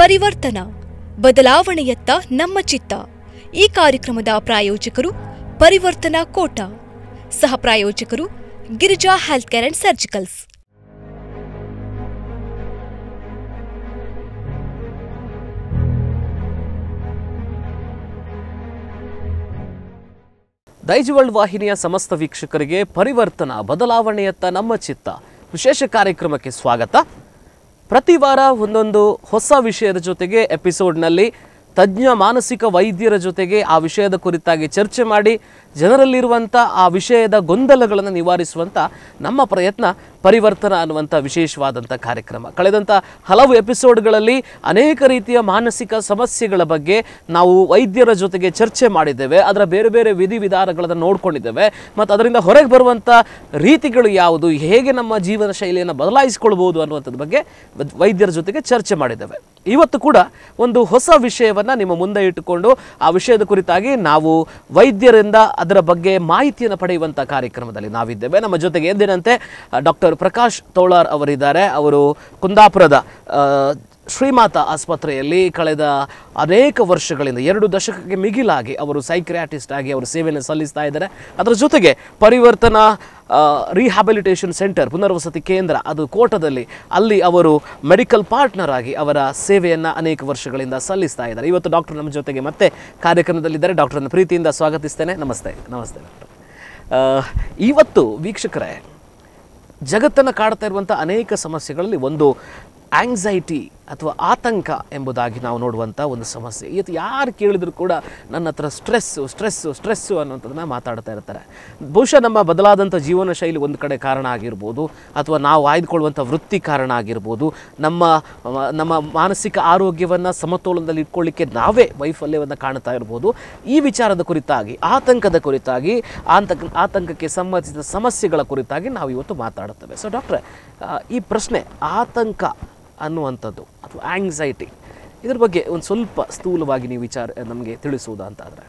ಪರಿವರ್ತನಾ ಬದಲಾವಣೆಯತ್ತ ನಮ್ಮ ಚಿತ್ತ ಈ ಕಾರ್ಯಕ್ರಮದ ಪ್ರಾಯೋಜಕರು ಪರಿವರ್ತನಾ ಕೋಟ ಸಹ ಪ್ರಾಯೋಜಕರು Girija health care and surgicals Daiji world ವಾಹಿನಿಯ ಸಮಸ್ತ ವೀಕ್ಷಕರಿಗೆ ಪರಿವರ್ತನಾ ಬದಲಾವಣೆಯತ್ತ ನಮ್ಮ ಚಿತ್ತ ವಿಶೇಷ ಕಾರ್ಯಕ್ರಮಕ್ಕೆ ಸ್ವಾಗತ ಪ್ರತಿ ವಾರ ಒಂದೊಂದು ಹೊಸ ವಿಷಯದ ಜೊತೆಗೆ ಎಪಿಸೋಡ್ನಲ್ಲಿ ತಜ್ಞ ಮಾನಸಿಕ ವೈದ್ಯರ ಜೊತೆಗೆ ಆ ವಿಷಯದ ಕುರಿತಾಗಿ ಚರ್ಚೆ ಮಾಡಿ ಜನರಲ್ಲಿರುವಂಥ ಆ ವಿಷಯದ ಗೊಂದಲಗಳನ್ನು ನಿವಾರಿಸುವಂಥ ನಮ್ಮ ಪ್ರಯತ್ನ ಪರಿವರ್ತನ ಅನ್ನುವಂಥ ವಿಶೇಷವಾದಂಥ ಕಾರ್ಯಕ್ರಮ ಕಳೆದಂಥ ಹಲವು ಎಪಿಸೋಡ್ಗಳಲ್ಲಿ ಅನೇಕ ರೀತಿಯ ಮಾನಸಿಕ ಸಮಸ್ಯೆಗಳ ಬಗ್ಗೆ ನಾವು ವೈದ್ಯರ ಜೊತೆಗೆ ಚರ್ಚೆ ಮಾಡಿದ್ದೇವೆ ಅದರ ಬೇರೆ ಬೇರೆ ವಿಧಿವಿಧಾನಗಳನ್ನು ನೋಡ್ಕೊಂಡಿದ್ದೇವೆ ಮತ್ತು ಅದರಿಂದ ಹೊರಗೆ ಬರುವಂಥ ರೀತಿಗಳು ಯಾವುದು ಹೇಗೆ ನಮ್ಮ ಜೀವನ ಶೈಲಿಯನ್ನು ಬದಲಾಯಿಸಿಕೊಳ್ಬೋದು ಅನ್ನುವಂಥದ್ರ ಬಗ್ಗೆ ವದ್- ವೈದ್ಯರ ಜೊತೆಗೆ ಚರ್ಚೆ ಮಾಡಿದ್ದೇವೆ ಇವತ್ತು ಕೂಡ ಒಂದು ಹೊಸ ವಿಷಯವನ್ನು ನಿಮ್ಮ ಮುಂದೆ ಇಟ್ಟುಕೊಂಡು ಆ ವಿಷಯದ ಕುರಿತಾಗಿ ನಾವು ವೈದ್ಯರಿಂದ ಅದರ ಬಗ್ಗೆ ಮಾಹಿತಿಯನ್ನು ಪಡೆಯುವಂಥ ಕಾರ್ಯಕ್ರಮದಲ್ಲಿ ನಾವಿದ್ದೇವೆ ನಮ್ಮ ಜೊತೆಗೆ ಎಂದಿನಂತೆ ಡಾಕ್ಟರ್ ಪ್ರಕಾಶ್ ತೋಳಾರ್ ಅವರಿದ್ದಾರೆ ಅವರು ಕುಂದಾಪುರದ ಆ, ಶ್ರೀಮಾತ ಆಸ್ಪತ್ರೆಯಲ್ಲಿ ಕಳೆದ ಅನೇಕ ವರ್ಷಗಳಿಂದ ಎರಡು ದಶಕಕ್ಕೆ ಮಿಗಿಲಾಗಿ ಅವರು ಸೈಕ್ರಿಯಾಟಿಸ್ಟ್ ಆಗಿ ಅವರು ಸೇವೆಯನ್ನು ಸಲ್ಲಿಸ್ತಾ ಇದ್ದಾರೆ ಅದರ ಜೊತೆಗೆ ಪರಿವರ್ತನಾ ರಿಹ್ಯಾಬಿಲಿಟೇಷನ್ ಸೆಂಟರ್ ಪುನರ್ವಸತಿ ಕೇಂದ್ರ ಅದು ಕೋಟದಲ್ಲಿ ಅಲ್ಲಿ ಅವರು ಮೆಡಿಕಲ್ ಪಾರ್ಟ್ನರ್ ಆಗಿ ಅವರ ಸೇವೆಯನ್ನು ಅನೇಕ ವರ್ಷಗಳಿಂದ ಸಲ್ಲಿಸ್ತಾ ಇದ್ದಾರೆ ಇವತ್ತು ಡಾಕ್ಟರ್ ನಮ್ಮ ಜೊತೆಗೆ ಮತ್ತೆ ಕಾರ್ಯಕ್ರಮದಲ್ಲಿದ್ದಾರೆ ಡಾಕ್ಟರನ್ನು ಪ್ರೀತಿಯಿಂದ ಸ್ವಾಗತಿಸ್ತೇನೆ ನಮಸ್ತೆ ನಮಸ್ತೆ ಡಾಕ್ಟರ್ ಆ, ಇವತ್ತು ವೀಕ್ಷಕರೇ ಜಗತ್ತನ್ನು ಕಾಡ್ತಾ ಇರುವಂಥ ಅನೇಕ ಸಮಸ್ಯೆಗಳಲ್ಲಿ ಒಂದು ಆಂಗ್ಸೈಟಿ ಅಥವಾ ಆತಂಕ ಎಂಬುದಾಗಿ ನಾವು ನೋಡುವಂಥ ಒಂದು ಸಮಸ್ಯೆ ಇವತ್ತು ಯಾರು ಕೇಳಿದ್ರು ಕೂಡ ನನ್ನ ಹತ್ರ ಸ್ಟ್ರೆಸ್ಸು ಸ್ಟ್ರೆಸ್ಸು ಸ್ಟ್ರೆಸ್ಸು ಅನ್ನುವಂಥದ್ದನ್ನ ಮಾತಾಡ್ತಾ ಇರ್ತಾರೆ ಬಹುಶಃ ನಮ್ಮ ಬದಲಾದಂಥ ಜೀವನ ಶೈಲಿ ಒಂದು ಕಡೆ ಕಾರಣ ಆಗಿರ್ಬೋದು ಅಥವಾ ನಾವು ಆಯ್ದುಕೊಳ್ಳುವಂಥ ವೃತ್ತಿ ಕಾರಣ ಆಗಿರ್ಬೋದು ನಮ್ಮ ಮ- ನಮ್ಮ ಮಾನಸಿಕ ಆರೋಗ್ಯವನ್ನು ಸಮತೋಲನದಲ್ಲಿ ಇಟ್ಕೊಳ್ಳಿಕ್ಕೆ ನಾವೇ ವೈಫಲ್ಯವನ್ನು ಕಾಣ್ತಾ ಇರ್ಬೋದು ಈ ವಿಚಾರದ ಕುರಿತಾಗಿ ಆತಂಕದ ಕುರಿತಾಗಿ ಆತಂಕ ಆತಂಕಕ್ಕೆ ಸಂಬಂಧಿಸಿದ ಸಮಸ್ಯೆಗಳ ಕುರಿತಾಗಿ ನಾವು ಇವತ್ತು ಮಾತಾಡುತ್ತೇವೆ ಸೊ ಡಾಕ್ಟ್ರೆ ಆ, ಈ ಪ್ರಶ್ನೆ ಆತಂಕ ಅನ್ನುವಂಥದ್ದು ಅಥವಾ ಆಂಗ್ಸೈಟಿ ಇದ್ರ ಬಗ್ಗೆ ಒಂದು ಸ್ವಲ್ಪ ಸ್ಥೂಲವಾಗಿ ನೀವು ವಿಚಾರ ನಮಗೆ ತಿಳಿಸುವುದಾ ಅಂತ ಆದರೆ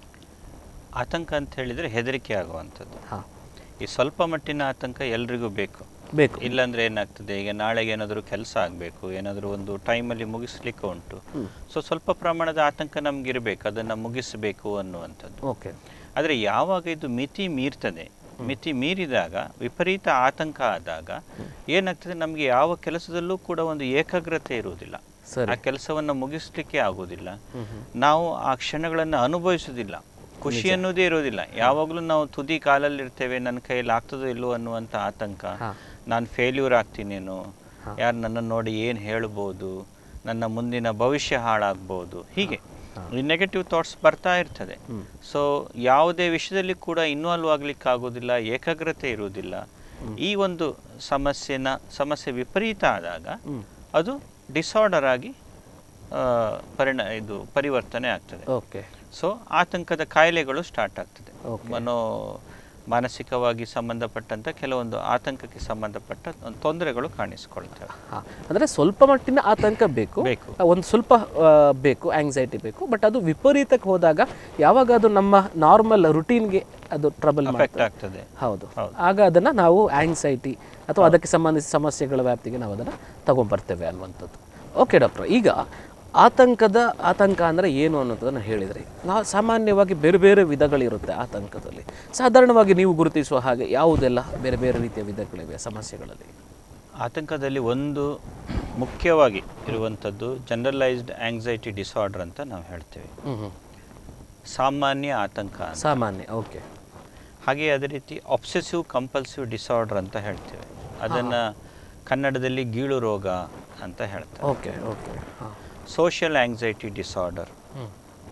ಆತಂಕ ಅಂತ ಹೇಳಿದರೆ ಹೆದರಿಕೆ ಆಗುವಂಥದ್ದು ಹಾಂ ಈ ಸ್ವಲ್ಪ ಮಟ್ಟಿನ ಆತಂಕ ಎಲ್ರಿಗೂ ಬೇಕು ಬೇಕು ಇಲ್ಲಾಂದ್ರೆ ಏನಾಗ್ತದೆ ಈಗ ನಾಳೆಗೆ ಏನಾದರೂ ಕೆಲಸ ಆಗಬೇಕು ಏನಾದರೂ ಒಂದು ಟೈಮಲ್ಲಿ ಮುಗಿಸ್ಲಿಕ್ಕೆ ಉಂಟು ಸೊ ಸ್ವಲ್ಪ ಪ್ರಮಾಣದ ಆತಂಕ ನಮ್ಗೆ ಇರಬೇಕು ಅದನ್ನು ಮುಗಿಸಬೇಕು ಅನ್ನುವಂಥದ್ದು ಓಕೆ ಆದರೆ ಯಾವಾಗ ಇದು ಮಿತಿ ಮೀರ್ತದೆ ಮಿತಿ ಮೀರಿದಾಗ ವಿಪರೀತ ಆತಂಕ ಆದಾಗ ಏನಾಗ್ತದೆ ನಮಗೆ ಯಾವ ಕೆಲಸದಲ್ಲೂ ಕೂಡ ಒಂದು ಏಕಾಗ್ರತೆ ಇರುವುದಿಲ್ಲ ಸರಿ. ಆ ಕೆಲಸವನ್ನು ಮುಗಿಸ್ಲಿಕ್ಕೆ ಆಗುವುದಿಲ್ಲ ನಾವು ಆ ಕ್ಷಣಗಳನ್ನು ಅನುಭವಿಸುವುದಿಲ್ಲ ಖುಷಿ ಅನ್ನೋದೇ ಇರೋದಿಲ್ಲ ಯಾವಾಗಲೂ ನಾವು ತುದಿ ಕಾಲಲ್ಲಿ ಇರ್ತೇವೆ ನನ್ನ ಕೈಯಲ್ಲಿ ಆಗ್ತದೋ ಇಲ್ಲೋ ಅನ್ನುವಂಥ ಆತಂಕ ಹಾ. ನಾನು ಫೇಲ್ಯೂರ್ ಆಗ್ತೀನೇನೋ ಯಾರು ನನ್ನನ್ನು ನೋಡಿ ಏನು ಹೇಳ್ಬೋದು ನನ್ನ ಮುಂದಿನ ಭವಿಷ್ಯ ಹಾಳಾಗ್ಬೋದು ಹೀಗೆ ಈ ನೆಗೆಟಿವ್ ಥಾಟ್ಸ್ ಬರ್ತಾ ಇರ್ತದೆ ಸೊ ಯಾವುದೇ ವಿಷಯದಲ್ಲಿ ಕೂಡ ಇನ್ವಾಲ್ವ್ ಆಗ್ಲಿಕ್ಕೆ ಆಗೋದಿಲ್ಲ ಏಕಾಗ್ರತೆ ಇರುವುದಿಲ್ಲ ಈ ಒಂದು ಸಮಸ್ಯೆನ ಸಮಸ್ಯೆ ವಿಪರೀತ ಆದಾಗ ಅದು ಡಿಸಾರ್ಡರ್ ಆಗಿ ಆ, ಪರಿಣ ಇದು ಪರಿವರ್ತನೆ ಆಗ್ತದೆ ಓಕೆ ಸೊ ಆತಂಕದ ಕಾಯಿಲೆಗಳು ಸ್ಟಾರ್ಟ್ ಆಗ್ತದೆ Okay. ಮನೋ ಮಾನಸಿಕವಾಗಿ ಸಂಬಂಧಪಟ್ಟಂತ ಕೆಲವೊಂದು ಆತಂಕಕ್ಕೆ ಸಂಬಂಧಪಟ್ಟ ಒಂದು ತೊಂದರೆಗಳು ಕಾಣಿಸಿಕೊಳ್ತವೆ ಹಾಂ ಅಂದರೆ ಸ್ವಲ್ಪ ಮಟ್ಟಿನ ಆತಂಕ ಬೇಕು ಬೇಕು. ಒಂದು ಸ್ವಲ್ಪ ಆ, ಬೇಕು ಆಂಗ್ಸೈಟಿ ಬೇಕು ಬಟ್ ಅದು ವಿಪರೀತಕ್ಕೆ ಹೋದಾಗ ಯಾವಾಗ ಅದು ನಮ್ಮ ನಾರ್ಮಲ್ ರುಟೀನ್ಗೆ ಅದು ಟ್ರಬಲ್ ಅಫೆಕ್ಟ್ ಆಗ್ತದೆ ಹೌದು ಹೌದು. ಆಗ ಅದನ್ನು ನಾವು ಆಂಗ್ಸೈಟಿ ಅಥವಾ ಅದಕ್ಕೆ ಸಂಬಂಧಿಸಿದ ಸಮಸ್ಯೆಗಳ ವ್ಯಾಪ್ತಿಗೆ ನಾವು ಅದನ್ನು ತಗೊಂಡ್ಬರ್ತೇವೆ ಅನ್ನುವಂಥದ್ದು ಓಕೆ ಡಾಕ್ಟರ್ ಈಗ ಆತಂಕದ ಆತಂಕ ಅಂದರೆ ಏನು ಅನ್ನೋದನ್ನು ಹೇಳಿದ್ರಿ ನಾ ಸಾಮಾನ್ಯವಾಗಿ ಬೇರೆ ಬೇರೆ ವಿಧಗಳಿರುತ್ತೆ ಆತಂಕದಲ್ಲಿ ಸಾಧಾರಣವಾಗಿ ನೀವು ಗುರುತಿಸುವ ಹಾಗೆ ಯಾವುದೆಲ್ಲ ಬೇರೆ ಬೇರೆ ರೀತಿಯ ವಿಧಗಳಿವೆ ಸಮಸ್ಯೆಗಳಲ್ಲಿ ಆತಂಕದಲ್ಲಿ ಒಂದು ಮುಖ್ಯವಾಗಿ ಇರುವಂಥದ್ದು ಜನರಲೈಸ್ಡ್ ಆಂಗ್ಸೈಟಿ ಡಿಸಾರ್ಡರ್ ಅಂತ ನಾವು ಹೇಳ್ತೇವೆ ಹ್ಞೂ ಹ್ಞೂ ಸಾಮಾನ್ಯ ಆತಂಕ ಅಂತ. ಸಾಮಾನ್ಯ ಓಕೆ ಹಾಗೆ ಅದೇ ರೀತಿ ಒಬ್ಸೆಸಿವ್ ಕಂಪಲ್ಸಿವ್ ಡಿಸಾರ್ಡರ್ ಅಂತ ಹೇಳ್ತೇವೆ ಅದನ್ನು ಕನ್ನಡದಲ್ಲಿ ಗೀಳು ರೋಗ ಅಂತ ಹೇಳ್ತಾರೆ ಓಕೆ ಓಕೆ ಹಾಂ ಸೋಷಿಯಲ್ ಆಂಗ್ಸೈಟಿ ಡಿಸಾರ್ಡರ್ ಹ್ಞೂ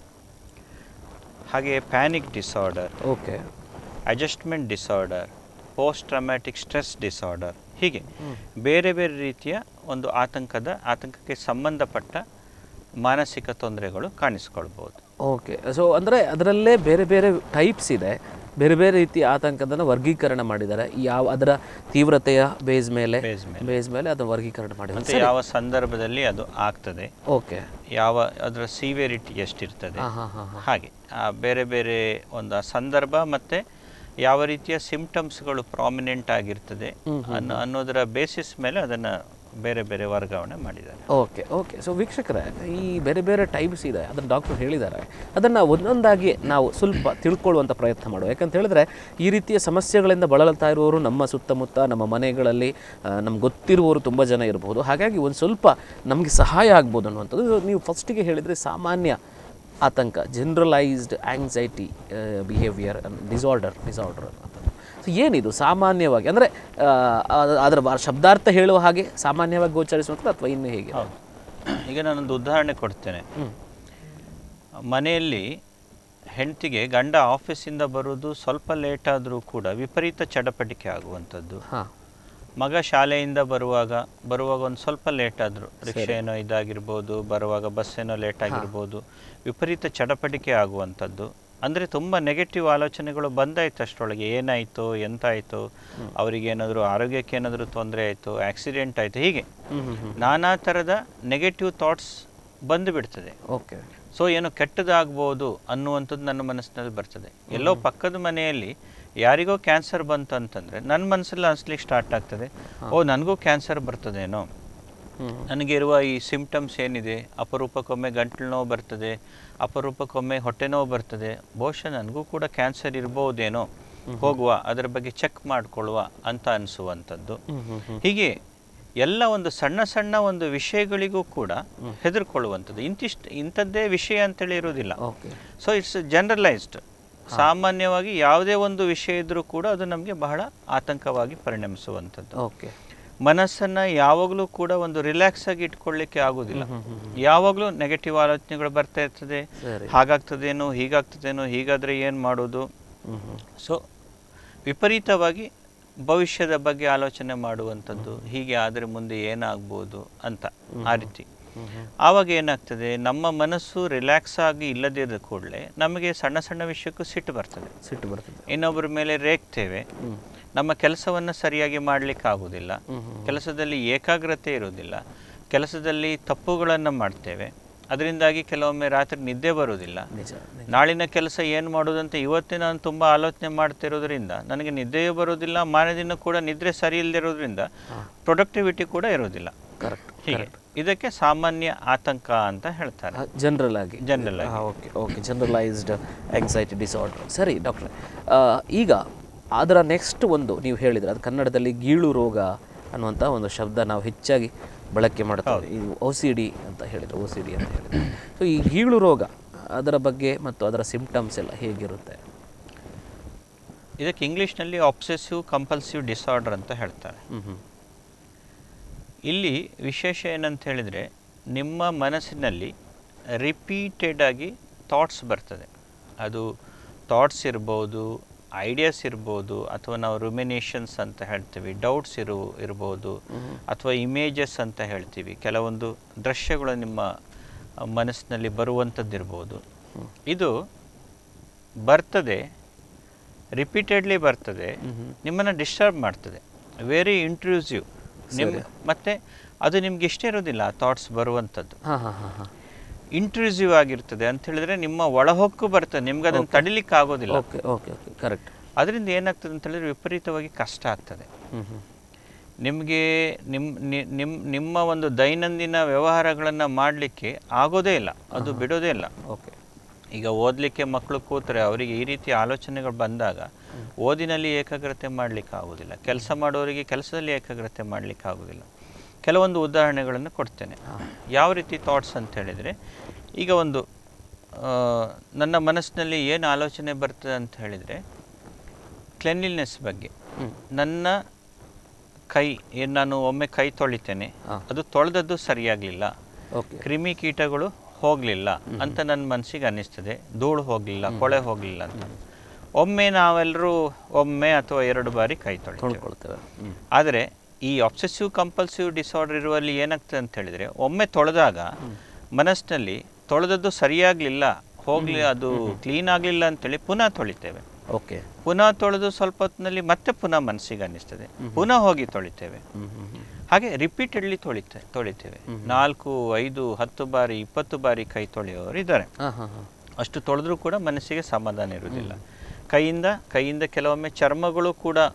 ಹಾಗೆ panic disorder okay adjustment disorder post traumatic stress disorder ಹೀಗೆ ಬೇರೆ ಬೇರೆ ರೀತಿಯ ಒಂದು ಆತಂಕದ ಆತಂಕಕ್ಕೆ ಸಂಬಂಧಪಟ್ಟ ಮಾನಸಿಕ ತೊಂದರೆಗಳು ಕಾಣಿಸ್ಕೊಳ್ಬೋದು ಓಕೆ ಸೊ ಅಂದರೆ ಅದರಲ್ಲೇ ಬೇರೆ ಬೇರೆ ಟೈಪ್ಸ್ ಇದೆ ಬೇರೆ ಬೇರೆ ರೀತಿಯ ಆತಂಕದನ್ನು ವರ್ಗೀಕರಣ ಮಾಡಿದ್ದಾರೆ ಯಾವ ಅದರ ತೀವ್ರತೆಯ ಬೇಸ್ ಮೇಲೆ Base ಮೇಲೆ. ಬೇಸ್ ಮೇಲೆ ಅದನ್ನು ವರ್ಗೀಕರಣ ಮಾಡಿದ್ದಾರೆ ಮತ್ತು ಯಾವ ಸಂದರ್ಭದಲ್ಲಿ ಅದು ಆಗ್ತದೆ ಓಕೆ ಯಾವ ಅದರ ಸಿವಿಯರಿಟಿ ಎಷ್ಟಿರ್ತದೆ ಹಾಂ ಹಾಂ ಹಾಂ ಹಾಗೆ ಆ ಬೇರೆ ಬೇರೆ ಒಂದು ಆ ಸಂದರ್ಭ ಮತ್ತು ಯಾವ ರೀತಿಯ ಸಿಂಪ್ಟಮ್ಸ್ಗಳು ಪ್ರಾಮಿನೆಂಟ್ ಆಗಿರ್ತದೆ ಅನ್ನೋ ಅನ್ನೋದರ ಬೇಸಿಸ್ ಮೇಲೆ ಅದನ್ನು ಬೇರೆ ಬೇರೆ ವರ್ಗಾವಣೆ ಮಾಡಿದ್ದಾರೆ ಓಕೆ ಓಕೆ ಸೊ ವೀಕ್ಷಕರೇ ಈ ಬೇರೆ ಬೇರೆ ಟೈಪ್ಸ್ ಇದೆ ಅದನ್ನು ಡಾಕ್ಟರ್ ಹೇಳಿದ್ದಾರೆ ಅದನ್ನು ಒಂದೊಂದಾಗಿ ನಾವು ಸ್ವಲ್ಪ ತಿಳ್ಕೊಳ್ಳುವಂಥ ಪ್ರಯತ್ನ ಮಾಡುವ ಯಾಕಂತ ಹೇಳಿದ್ರೆ ಈ ರೀತಿಯ ಸಮಸ್ಯೆಗಳಿಂದ ಬಳಲ್ತಾ ಇರುವವರು ನಮ್ಮ ಸುತ್ತಮುತ್ತ ನಮ್ಮ ಮನೆಗಳಲ್ಲಿ ನಮ್ಗೆ ಗೊತ್ತಿರುವವರು ತುಂಬ ಜನ ಇರಬಹುದು ಹಾಗಾಗಿ ಒಂದು ಸ್ವಲ್ಪ ನಮಗೆ ಸಹಾಯ ಆಗ್ಬೋದು ಅನ್ನುವಂಥದ್ದು ನೀವು ಫಸ್ಟಿಗೆ ಹೇಳಿದರೆ ಸಾಮಾನ್ಯ ಆತಂಕ generalised anxiety behaviour disorder disorder ಅನ್ನುವಂಥದ್ದು ಸೊ ಏನಿದು ಸಾಮಾನ್ಯವಾಗಿ ಅಂದರೆ ಅದರ ಬಾ- ಶಬ್ದಾರ್ಥ ಹೇಳುವ ಹಾಗೆ ಸಾಮಾನ್ಯವಾಗಿ ಗೋಚರಿಸುವಂಥದ್ದು ಅಥವಾ ಇನ್ನು ಹೇಗೆ ಹೌದು ಈಗ ನಾನೊಂದು ಉದಾಹರಣೆ ಕೊಡ್ತೇನೆ ಮನೆಯಲ್ಲಿ ಹೆಂಡತಿಗೆ ಗಂಡ ಆಫೀಸಿಂದ ಬರೋದು ಸ್ವಲ್ಪ ಲೇಟ್ ಆದರೂ ಕೂಡ ವಿಪರೀತ ಚಡಪಟಿಕೆ ಆಗುವಂಥದ್ದು ಹಾಂ ಮಗ ಶಾಲೆಯಿಂದ ಬರುವಾಗ ಬರುವಾಗ ಒಂದು ಸ್ವಲ್ಪ ಲೇಟ್ ಆದರು ರಿಕ್ಷಾ ಏನೋ ಇದಾಗಿರ್ಬೋದು ಬರುವಾಗ ಬಸ್ ಏನೋ ಲೇಟ್ ಆಗಿರ್ಬೋದು ವಿಪರೀತ ಚಡಪಟಿಕೆ ಆಗುವಂಥದ್ದು ಅಂದರೆ ತುಂಬ ನೆಗೆಟಿವ್ ಆಲೋಚನೆಗಳು ಬಂದಾಯ್ತು ಅಷ್ಟರೊಳಗೆ ಏನಾಯಿತು ಎಂತಾಯಿತು ಅವರಿಗೆ ಏನಾದರೂ ಆರೋಗ್ಯಕ್ಕೆ ಏನಾದರೂ ತೊಂದರೆ ಆಯಿತು ಆಕ್ಸಿಡೆಂಟ್ ಆಯಿತು ಹೀಗೆ ನಾನಾ ಥರದ ನೆಗೆಟಿವ್ ಥಾಟ್ಸ್ ಬಂದು ಬಿಡ್ತದೆ ಓಕೆ ಸೊ ಏನೋ ಕೆಟ್ಟದಾಗ್ಬೋದು ಅನ್ನುವಂಥದ್ದು ನನ್ನ ಮನಸ್ಸಿನಲ್ಲಿ ಬರ್ತದೆ ಎಲ್ಲೋ ಪಕ್ಕದ ಮನೆಯಲ್ಲಿ ಯಾರಿಗೋ ಕ್ಯಾನ್ಸರ್ ಬಂತು ಅಂತಂದರೆ ನನ್ನ ಮನಸ್ಸಲ್ಲಿ ಅನ್ಸ್ಲಿಕ್ಕೆ ಸ್ಟಾರ್ಟ್ ಆಗ್ತದೆ ಓ ನನಗೂ ಕ್ಯಾನ್ಸರ್ ಬರ್ತದೇನೋ ನನಗಿರುವ ಈ ಸಿಂಪ್ಟಮ್ಸ್ ಏನಿದೆ ಅಪರೂಪಕ್ಕೊಮ್ಮೆ ಗಂಟಲು ನೋವು ಬರ್ತದೆ ಅಪರೂಪಕ್ಕೊಮ್ಮೆ ಹೊಟ್ಟೆ ನೋವು ಬರ್ತದೆ ಬಹುಶಃ ನನಗೂ ಕೂಡ ಕ್ಯಾನ್ಸರ್ ಇರ್ಬೋದೇನೋ ಹೋಗುವ ಅದರ ಬಗ್ಗೆ ಚೆಕ್ ಮಾಡ್ಕೊಳ್ಳುವ ಅಂತ ಅನಿಸುವಂಥದ್ದು ಹೀಗೆ ಎಲ್ಲ ಒಂದು ಸಣ್ಣ ಸಣ್ಣ ಒಂದು ವಿಷಯಗಳಿಗೂ ಕೂಡ ಹೆದರ್ಕೊಳ್ಳುವಂಥದ್ದು ಇಂತಿಷ್ಟು ಇಂಥದ್ದೇ ವಿಷಯ ಅಂತೇಳಿ ಇರೋದಿಲ್ಲ ಓಕೆ ಸೊ ಇಟ್ಸ್ ಜನರಲೈಸ್ಡ್ ಸಾಮಾನ್ಯವಾಗಿ ಯಾವುದೇ ಒಂದು ವಿಷಯ ಇದ್ರೂ ಕೂಡ ಅದು ನಮಗೆ ಬಹಳ ಆತಂಕವಾಗಿ ಪರಿಣಮಿಸುವಂಥದ್ದು ಓಕೆ ಮನಸ್ಸನ್ನ ಯಾವಾಗಲೂ ಕೂಡ ಒಂದು ರಿಲ್ಯಾಕ್ಸ್ ಆಗಿ ಇಟ್ಕೊಳ್ಳಿಕ್ಕೆ ಆಗೋದಿಲ್ಲ ಯಾವಾಗಲೂ ನೆಗೆಟಿವ್ ಆಲೋಚನೆಗಳು ಬರ್ತಾ ಇರ್ತದೆ ಸರಿ. ಹಾಗಾಗ್ತದೇನೋ ಹೀಗಾಗ್ತದೇನೋ ಹೀಗಾದ್ರೆ ಏನು ಮಾಡೋದು ಸೊ ವಿಪರೀತವಾಗಿ ಭವಿಷ್ಯದ ಬಗ್ಗೆ ಆಲೋಚನೆ ಮಾಡುವಂಥದ್ದು ಹೀಗೆ ಆದರೆ ಮುಂದೆ ಏನಾಗ್ಬೋದು ಅಂತ ಆ ರೀತಿ ಆವಾಗ ಏನಾಗ್ತದೆ ನಮ್ಮ ಮನಸ್ಸು ರಿಲ್ಯಾಕ್ಸ್ ಆಗಿ ಇಲ್ಲದಿದ್ದ ಕೂಡಲೇ ನಮಗೆ ಸಣ್ಣ ಸಣ್ಣ ವಿಷಯಕ್ಕೂ ಸಿಟ್ಟು ಬರ್ತದೆ ಸಿಟ್ಟು ಬರ್ತದೆ ಇನ್ನೊಬ್ಬರ ಮೇಲೆ ರೇಗ್ತೇವೆ ನಮ್ಮ ಕೆಲಸವನ್ನು ಸರಿಯಾಗಿ ಮಾಡಲಿಕ್ಕೆ ಆಗುವುದಿಲ್ಲ ಕೆಲಸದಲ್ಲಿ ಏಕಾಗ್ರತೆ ಇರುವುದಿಲ್ಲ ಕೆಲಸದಲ್ಲಿ ತಪ್ಪುಗಳನ್ನು ಮಾಡ್ತೇವೆ ಅದರಿಂದಾಗಿ ಕೆಲವೊಮ್ಮೆ ರಾತ್ರಿ ನಿದ್ದೆ ಬರುವುದಿಲ್ಲ ನಿಜ ನಾಳಿನ ಕೆಲಸ ಏನು ಮಾಡೋದಂತ ಇವತ್ತೇ ನಾನು ತುಂಬ ಆಲೋಚನೆ ಮಾಡ್ತಿರೋದ್ರಿಂದ ನನಗೆ ನಿದ್ದೆಯೂ ಬರೋದಿಲ್ಲ ಮಾರನೇ ದಿನ ಕೂಡ ನಿದ್ರೆ ಸರಿ ಇಲ್ಲದಿರೋದ್ರಿಂದ ಪ್ರೊಡಕ್ಟಿವಿಟಿ ಕೂಡ ಇರೋದಿಲ್ಲ ಕರೆಕ್ಟ್ ಹೀಗೆ ಇದಕ್ಕೆ ಸಾಮಾನ್ಯ ಆತಂಕ ಅಂತ ಹೇಳ್ತಾರೆ ಜನರಲ್ ಆಗಿ General ಆಗಿ. Okay okay generalised anxiety disorder ಸರಿ ಡಾಕ್ಟ್ರೆ ಈಗ ಅದರ ನೆಕ್ಸ್ಟ್ ಒಂದು ನೀವು ಹೇಳಿದ್ರೆ ಅದು ಕನ್ನಡದಲ್ಲಿ ಗೀಳು ರೋಗ ಅನ್ನುವಂಥ ಒಂದು ಶಬ್ದ ನಾವು ಹೆಚ್ಚಾಗಿ ಬಳಕೆ ಮಾಡ್ತೇವೆ ಇದು ಒ ಸಿ ಡಿ ಅಂತ ಹೇಳಿದ್ರೆ ಒ ಸಿ ಡಿ ಅಂತ ಹೇಳಿದ್ರೆ ಸೊ ಈ ಗೀಳು ರೋಗ ಅದರ ಬಗ್ಗೆ ಮತ್ತು ಅದರ ಸಿಂಪ್ಟಮ್ಸ್ ಎಲ್ಲ ಹೇಗಿರುತ್ತೆ ಇದಕ್ಕೆ ಇಂಗ್ಲೀಷ್ನಲ್ಲಿ ಆಬ್ಸೆಸಿವ್ ಕಂಪಲ್ಸಿವ್ ಡಿಸಾರ್ಡರ್ ಅಂತ ಹೇಳ್ತಾರೆ ಹ್ಞೂ ಹ್ಞೂ ಇಲ್ಲಿ ವಿಶೇಷ ಏನಂತ ಹೇಳಿದರೆ ನಿಮ್ಮ ಮನಸ್ಸಿನಲ್ಲಿ ರಿಪೀಟೆಡ್ ಆಗಿ ಥಾಟ್ಸ್ ಬರ್ತದೆ ಅದು ಥಾಟ್ಸ್ ಇರ್ಬೋದು ಐಡಿಯಾಸ್ ಇರ್ಬೋದು ಅಥವಾ ನಾವು ರುಮಿನೇಷನ್ಸ್ ಅಂತ ಹೇಳ್ತೀವಿ ಡೌಟ್ಸ್ ಇರು ಇರ್ಬೋದು ಅಥವಾ ಇಮೇಜಸ್ ಅಂತ ಹೇಳ್ತೀವಿ ಕೆಲವೊಂದು ದೃಶ್ಯಗಳು ನಿಮ್ಮ ಮನಸ್ಸಿನಲ್ಲಿ ಬರುವಂಥದ್ದಿರ್ಬೋದು ಇದು ಬರ್ತದೆ ರಿಪೀಟೆಡ್ಲಿ ಬರ್ತದೆ ನಿಮ್ಮನ್ನು ಡಿಸ್ಟರ್ಬ್ ಮಾಡ್ತದೆ ವೆರಿ ಇಂಟ್ರೂಸಿವ್ ನಿಮ್ಮ ಮತ್ತೆ ಅದು ನಿಮ್ಗೆ ಇಷ್ಟ ಇರೋದಿಲ್ಲ ಆ ಥಾಟ್ಸ್ ಬರುವಂಥದ್ದು ಹಾಂ ಹಾಂ ಹಾಂ ಹಾಂ ಇಂಟ್ರೂಸಿವ್ ಆಗಿರ್ತದೆ ಅಂತ ಹೇಳಿದ್ರೆ ನಿಮ್ಮ ಒಳಹೊಕ್ಕು ಬರ್ತದೆ ನಿಮ್ಗೆ ಅದನ್ನು ತಡಿಲಿಕ್ಕೆ ಆಗೋದಿಲ್ಲ ಓಕೆ ಓಕೆ ಓಕೆ ಕರೆಕ್ಟ್ ಅದರಿಂದ ಏನಾಗ್ತದೆ ಅಂತ ಹೇಳಿದ್ರೆ ವಿಪರೀತವಾಗಿ ಕಷ್ಟ ಆಗ್ತದೆ ಹ್ಞೂ ಹ್ಞೂ ನಿಮಗೆ ನಿಮ್ಮ ನಿಮ್ಮ ನಿಮ್ಮ ಒಂದು ದೈನಂದಿನ ವ್ಯವಹಾರಗಳನ್ನು ಮಾಡಲಿಕ್ಕೆ ಆಗೋದೇ ಇಲ್ಲ ಅದು ಬಿಡೋದೇ ಇಲ್ಲ ಓಕೆ ಈಗ ಓದಲಿಕ್ಕೆ ಮಕ್ಕಳು ಕೂತ್ರೆ ಅವರಿಗೆ ಈ ರೀತಿ ಆಲೋಚನೆಗಳು ಬಂದಾಗ ಓದಿನಲ್ಲಿ ಏಕಾಗ್ರತೆ ಮಾಡಲಿಕ್ಕೆ ಆಗೋದಿಲ್ಲ ಕೆಲಸ ಮಾಡೋರಿಗೆ ಕೆಲಸದಲ್ಲಿ ಏಕಾಗ್ರತೆ ಮಾಡಲಿಕ್ಕೆ ಆಗೋದಿಲ್ಲ ಕೆಲವೊಂದು ಉದಾಹರಣೆಗಳನ್ನು ಕೊಡ್ತೇನೆ ಯಾವ ರೀತಿ ಥಾಟ್ಸ್ ಅಂತ ಹೇಳಿದರೆ ಈಗ ಒಂದು ಆ, ನನ್ನ ಮನಸ್ಸಿನಲ್ಲಿ ಏನು ಆಲೋಚನೆ ಬರ್ತದೆ ಅಂತ ಹೇಳಿದರೆ ಕ್ಲೆನ್ಲಿನೆಸ್ ಬಗ್ಗೆ ನನ್ನ ಕೈ ಏನು ನಾನು ಒಮ್ಮೆ ಕೈ ತೊಳಿತೇನೆ ಹಾ. ಅದು ತೊಳೆದದ್ದು ಸರಿಯಾಗಲಿಲ್ಲ ಓಕೆ ಕ್ರಿಮಿ ಕೀಟಗಳು ಹೋಗಲಿಲ್ಲ ಅಂತ ನನ್ನ ಮನಸ್ಸಿಗೆ ಅನ್ನಿಸ್ತದೆ ಧೂಳು ಹೋಗಲಿಲ್ಲ ಕೊಳೆ ಹೋಗಲಿಲ್ಲ ಅಂತ ಒಮ್ಮೆ ನಾವೆಲ್ಲರೂ ಒಮ್ಮೆ ಅಥವಾ ಎರಡು ಬಾರಿ ಕೈ ತೊಳಿತೇವೆ ತೊಳ್ಕೊಳ್ತೇವೆ ಹ್ಞೂ ಆದರೆ ಈ ಆಬ್ಸೆಸಿವ್ ಕಂಪಲ್ಸಿವ್ ಡಿಸಾರ್ಡರ್ ಇರುವಲ್ಲಿ ಏನಾಗ್ತದೆ ಅಂತ ಹೇಳಿದರೆ ಒಮ್ಮೆ ತೊಳೆದಾಗ ಮನಸ್ಸಿನಲ್ಲಿ ತೊಳೆದದ್ದು ಸರಿಯಾಗಲಿಲ್ಲ ಹೋಗಲಿ ಅದು ಕ್ಲೀನ್ ಆಗಲಿಲ್ಲ ಅಂತೇಳಿ ಪುನಃ ತೊಳಿತೇವೆ ಓಕೆ ಪುನಃ ತೊಳೆದು ಸ್ವಲ್ಪ ಹೊತ್ತಿನಲ್ಲಿ ಮತ್ತೆ ಪುನಃ ಮನಸ್ಸಿಗೆ ಅನ್ನಿಸ್ತದೆ ಪುನಃ ಹೋಗಿ ತೊಳಿತೇವೆ ಹ್ಞೂ ಹ್ಞೂ ಹ್ಞೂ ಹಾಗೆ ರಿಪೀಟೆಡ್ಲಿ ತೊಳಿತೆ ತೊಳಿತೇವೆ ನಾಲ್ಕು ಐದು ಹತ್ತು ಬಾರಿ ಇಪ್ಪತ್ತು ಬಾರಿ ಕೈ ತೊಳೆಯೋರು ಇದ್ದಾರೆ ಹಾಂ ಹಾಂ ಹಾಂ ಅಷ್ಟು ತೊಳೆದ್ರೂ ಕೂಡ ಮನಸ್ಸಿಗೆ ಸಮಾಧಾನ ಇರುವುದಿಲ್ಲ ಕೈಯಿಂದ ಕೈಯಿಂದ ಕೆಲವೊಮ್ಮೆ ಚರ್ಮಗಳು ಕೂಡ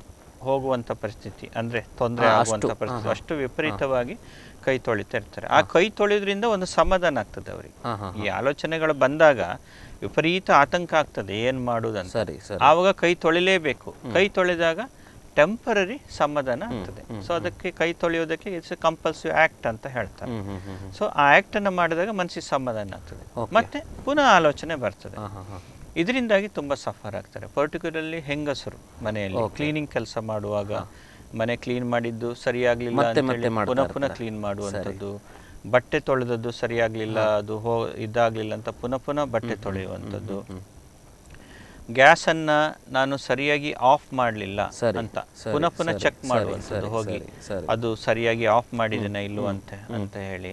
ಹೋಗುವಂಥ ಪರಿಸ್ಥಿತಿ ಅಂದರೆ ತೊಂದರೆ ಹಾ, ಆಗುವಂಥ ಅಷ್ಟು, ಪರಿಸ್ಥಿತಿ ಹಾ, ಅಷ್ಟು ವಿಪರೀತವಾಗಿ ಕೈ ತೊಳಿತಾ ಇರ್ತಾರೆ ಆ ಕೈ ತೊಳೆಯೋದ್ರಿಂದ ಒಂದು ಸಮಾಧಾನ ಆಗ್ತದೆ ಅವರಿಗೆ ಹಾ, ಹಾ, ಈ ಆಲೋಚನೆಗಳು ಬಂದಾಗ ವಿಪರೀತ ಆತಂಕ ಆಗ್ತದೆ ಏನು ಮಾಡುವುದಂತ ಸರಿ ಸರಿ ಆವಾಗ ಕೈ ತೊಳಿಲೇಬೇಕು ಕೈ ತೊಳೆದಾಗ ಟೆಂಪರರಿ ಸಮಾಧಾನ ಆಗ್ತದೆ ಸೊ ಅದಕ್ಕೆ ಕೈ ತೊಳೆಯೋದಕ್ಕೆ ಇಟ್ಸ್ ಎ ಕಂಪಲ್ಸಿವ್ ಆಕ್ಟ್ ಅಂತ ಹೇಳ್ತಾರೆ ಹ್ಮ್ ಹ್ಮ್ ಹ್ಮ್ ಹ್ಮ್. ಸೊ ಆ ಆಕ್ಟ್ ಅನ್ನು ಮಾಡಿದಾಗ ಮನಸ್ಸಿಗೆ ಸಮಾಧಾನ ಆಗ್ತದೆ Okay. ಮತ್ತೆ ಪುನಃ ಆಲೋಚನೆ ಬರ್ತದೆ ಹಾ ಹಾ ಹಾ ಇದರಿಂದಾಗಿ ತುಂಬಾ ಸಫರ್ ಆಗ್ತಾರೆ ಪರ್ಟಿಕ್ಯುಲರ್ಲಿ ಹೆಂಗಸರು ಮನೆಯಲ್ಲಿ ಕ್ಲೀನಿಂಗ್ ಕೆಲಸ ಮಾಡುವಾಗ ಮನೆ ಕ್ಲೀನ್ ಮಾಡಿದ್ದು ಸರಿಯಾಗ್ಲಿಲ್ಲ ಮತ್ತೆ ಅಂತ ಮತ್ತೆ ಹೇಳಿ ಮಾಡ್ತಾ ಪುನಃ ಪುನಃ ಇರ್ತಾರೆ. ಕ್ಲೀನ್ ಮಾಡುವಂಥದ್ದು ಬಟ್ಟೆ ತೊಳೆದದ್ದು ಸರಿಯಾಗ್ಲಿಲ್ಲ ಅದು ಹೋ ಇದಾಗ್ಲಿಲ್ಲ ಅಂತ ಪುನಃ ಪುನಃ ಬಟ್ಟೆ ತೊಳೆಯುವಂಥದ್ದು ಗ್ಯಾಸ್ ಅನ್ನ ನಾನು ಸರಿಯಾಗಿ ಆಫ್ ಮಾಡಲಿಲ್ಲ ಸರಿ, ಅಂತ ಸರಿ, ಪುನಃ ಪುನಃ ಸರಿ, ಚೆಕ್ ಸರಿ, ಮಾಡುವಂಥದ್ದು ಸರಿ, ಹೋಗಿ ಸರಿ, ಸರಿ. ಅದು ಸರಿಯಾಗಿ ಆಫ್ ಮಾಡಿದ್ದೇನೆ ಇಲ್ಲೋ ಅಂತ ಅಂತ ಹೇಳಿ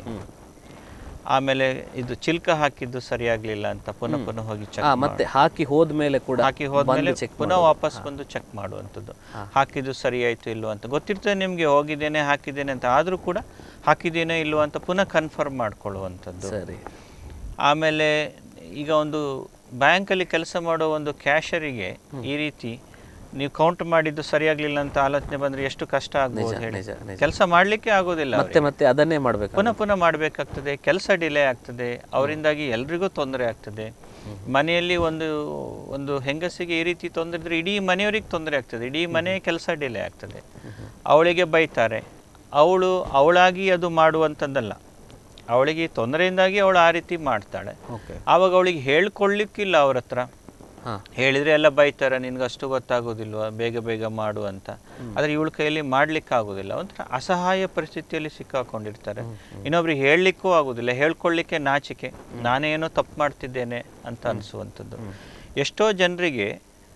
ಆಮೇಲೆ ಇದು ಚಿಲ್ಕ ಹಾಕಿದ್ದು ಸರಿಯಾಗ್ಲಿಲ್ಲ ಅಂತ ಪುನಃ ಪುನಃ ಹೋಗಿ ಚೆಕ್ ಆ, ಮತ್ತೆ ಹಾಕಿ ಹೋದ್ಮೇಲೆ ಕೂಡ ಹಾಕಿ ಹೋದ್ಮೇಲೆ ಬಂದು ಚೆಕ್ ಪುನಃ ವಾಪಸ್ ಬಂದು ಚೆಕ್ ಮಾಡುವಂಥದ್ದು ಹಾಕಿದ್ದು ಸರಿ ಆಯ್ತು ಇಲ್ವೋ ಅಂತ ಗೊತ್ತಿರ್ತದೆ ನಿಮಗೆ ಹೋಗಿದ್ದೇನೆ ಹಾಕಿದ್ದೇನೆ ಅಂತ ಆದರೂ ಕೂಡ ಹಾಕಿದ್ದೇನೋ ಇಲ್ವೋ ಅಂತ ಪುನಃ ಕನ್ಫರ್ಮ್ ಮಾಡ್ಕೊಳ್ಳುವಂಥದ್ದು ಸರಿ ಆಮೇಲೆ ಈಗ ಒಂದು ಬ್ಯಾಂಕಲ್ಲಿ ಕೆಲಸ ಮಾಡೋ ಒಂದು ಕ್ಯಾಶರಿಗೆ ಈ ರೀತಿ ನೀವು ಕೌಂಟ್ ಮಾಡಿದ್ದು ಸರಿಯಾಗ್ಲಿಲ್ಲ ಅಂತ ಆಲೋಚನೆ ಬಂದ್ರೆ ಎಷ್ಟು ಕಷ್ಟ ಆಗ್ಬೋದು ಹೇಳಿ ನಿಜ, ನಿಜ. ಕೆಲಸ ಮಾಡ್ಲಿಕ್ಕೆ ಆಗೋದಿಲ್ಲ ಮತ್ತೆ ಮತ್ತೆ ಅದನ್ನೇ ಮಾಡ್ಬೇಕು ಪುನಃ ಪುನಃ ಮಾಡಬೇಕಾಗ್ತದೆ ಕೆಲಸ ಡಿಲೇ ಆಗ್ತದೆ ಅವರಿಂದಾಗಿ ಎಲ್ರಿಗೂ ತೊಂದರೆ ಆಗ್ತದೆ ಮನೆಯಲ್ಲಿ ಒಂದು ಒಂದು ಹೆಂಗಸಿಗೆ ಈ ರೀತಿ ತೊಂದರೆ ಇದ್ರೆ ಇಡೀ ಮನೆಯವರಿಗೆ ತೊಂದರೆ ಆಗ್ತದೆ ಇಡೀ ಮನೆ ಕೆಲಸ ಡಿಲೇ ಆಗ್ತದೆ ಅವಳಿಗೆ ಬೈತಾರೆ ಅವಳು ಅವಳಾಗಿ ಅದು ಮಾಡುವಂಥದ್ದಲ್ಲ ಅವಳಿಗೆ ತೊಂದರೆಯಿಂದಾಗಿ ಅವಳು ಆ ರೀತಿ ಮಾಡ್ತಾಳೆ ಓಕೆ ಆವಾಗ ಅವಳಿಗೆ ಹೇಳ್ಕೊಳ್ಳಿಕ್ಕಿಲ್ಲ ಅವ್ರ ಹತ್ರ ಹಾ ಹೇಳಿದ್ರೆ ಎಲ್ಲ ಬೈತಾರೆ ನಿನ್ಗೆ ಅಷ್ಟು ಗೊತ್ತಾಗೋದಿಲ್ವಾ ಬೇಗ ಬೇಗ ಮಾಡು ಅಂತ ಆದ್ರೆ ಇವಳ ಕೈಯಲ್ಲಿ ಮಾಡ್ಲಿಕ್ಕೆ ಆಗೋದಿಲ್ಲ ಒಂಥರ ಅಸಹಾಯ ಪರಿಸ್ಥಿತಿಯಲ್ಲಿ ಸಿಕ್ಕಾಕೊಂಡಿರ್ತಾರೆ ಇನ್ನೊಬ್ರಿಗೆ ಹೇಳಲಿಕ್ಕೂ ಆಗೋದಿಲ್ಲ ಹೇಳ್ಕೊಳ್ಳಿಕ್ಕೆ ನಾಚಿಕೆ ನಾನೇನೋ ತಪ್ಪು ಮಾಡ್ತಿದ್ದೇನೆ ಅಂತ ಅನಿಸುವಂಥದ್ದು ಎಷ್ಟೋ ಜನರಿಗೆ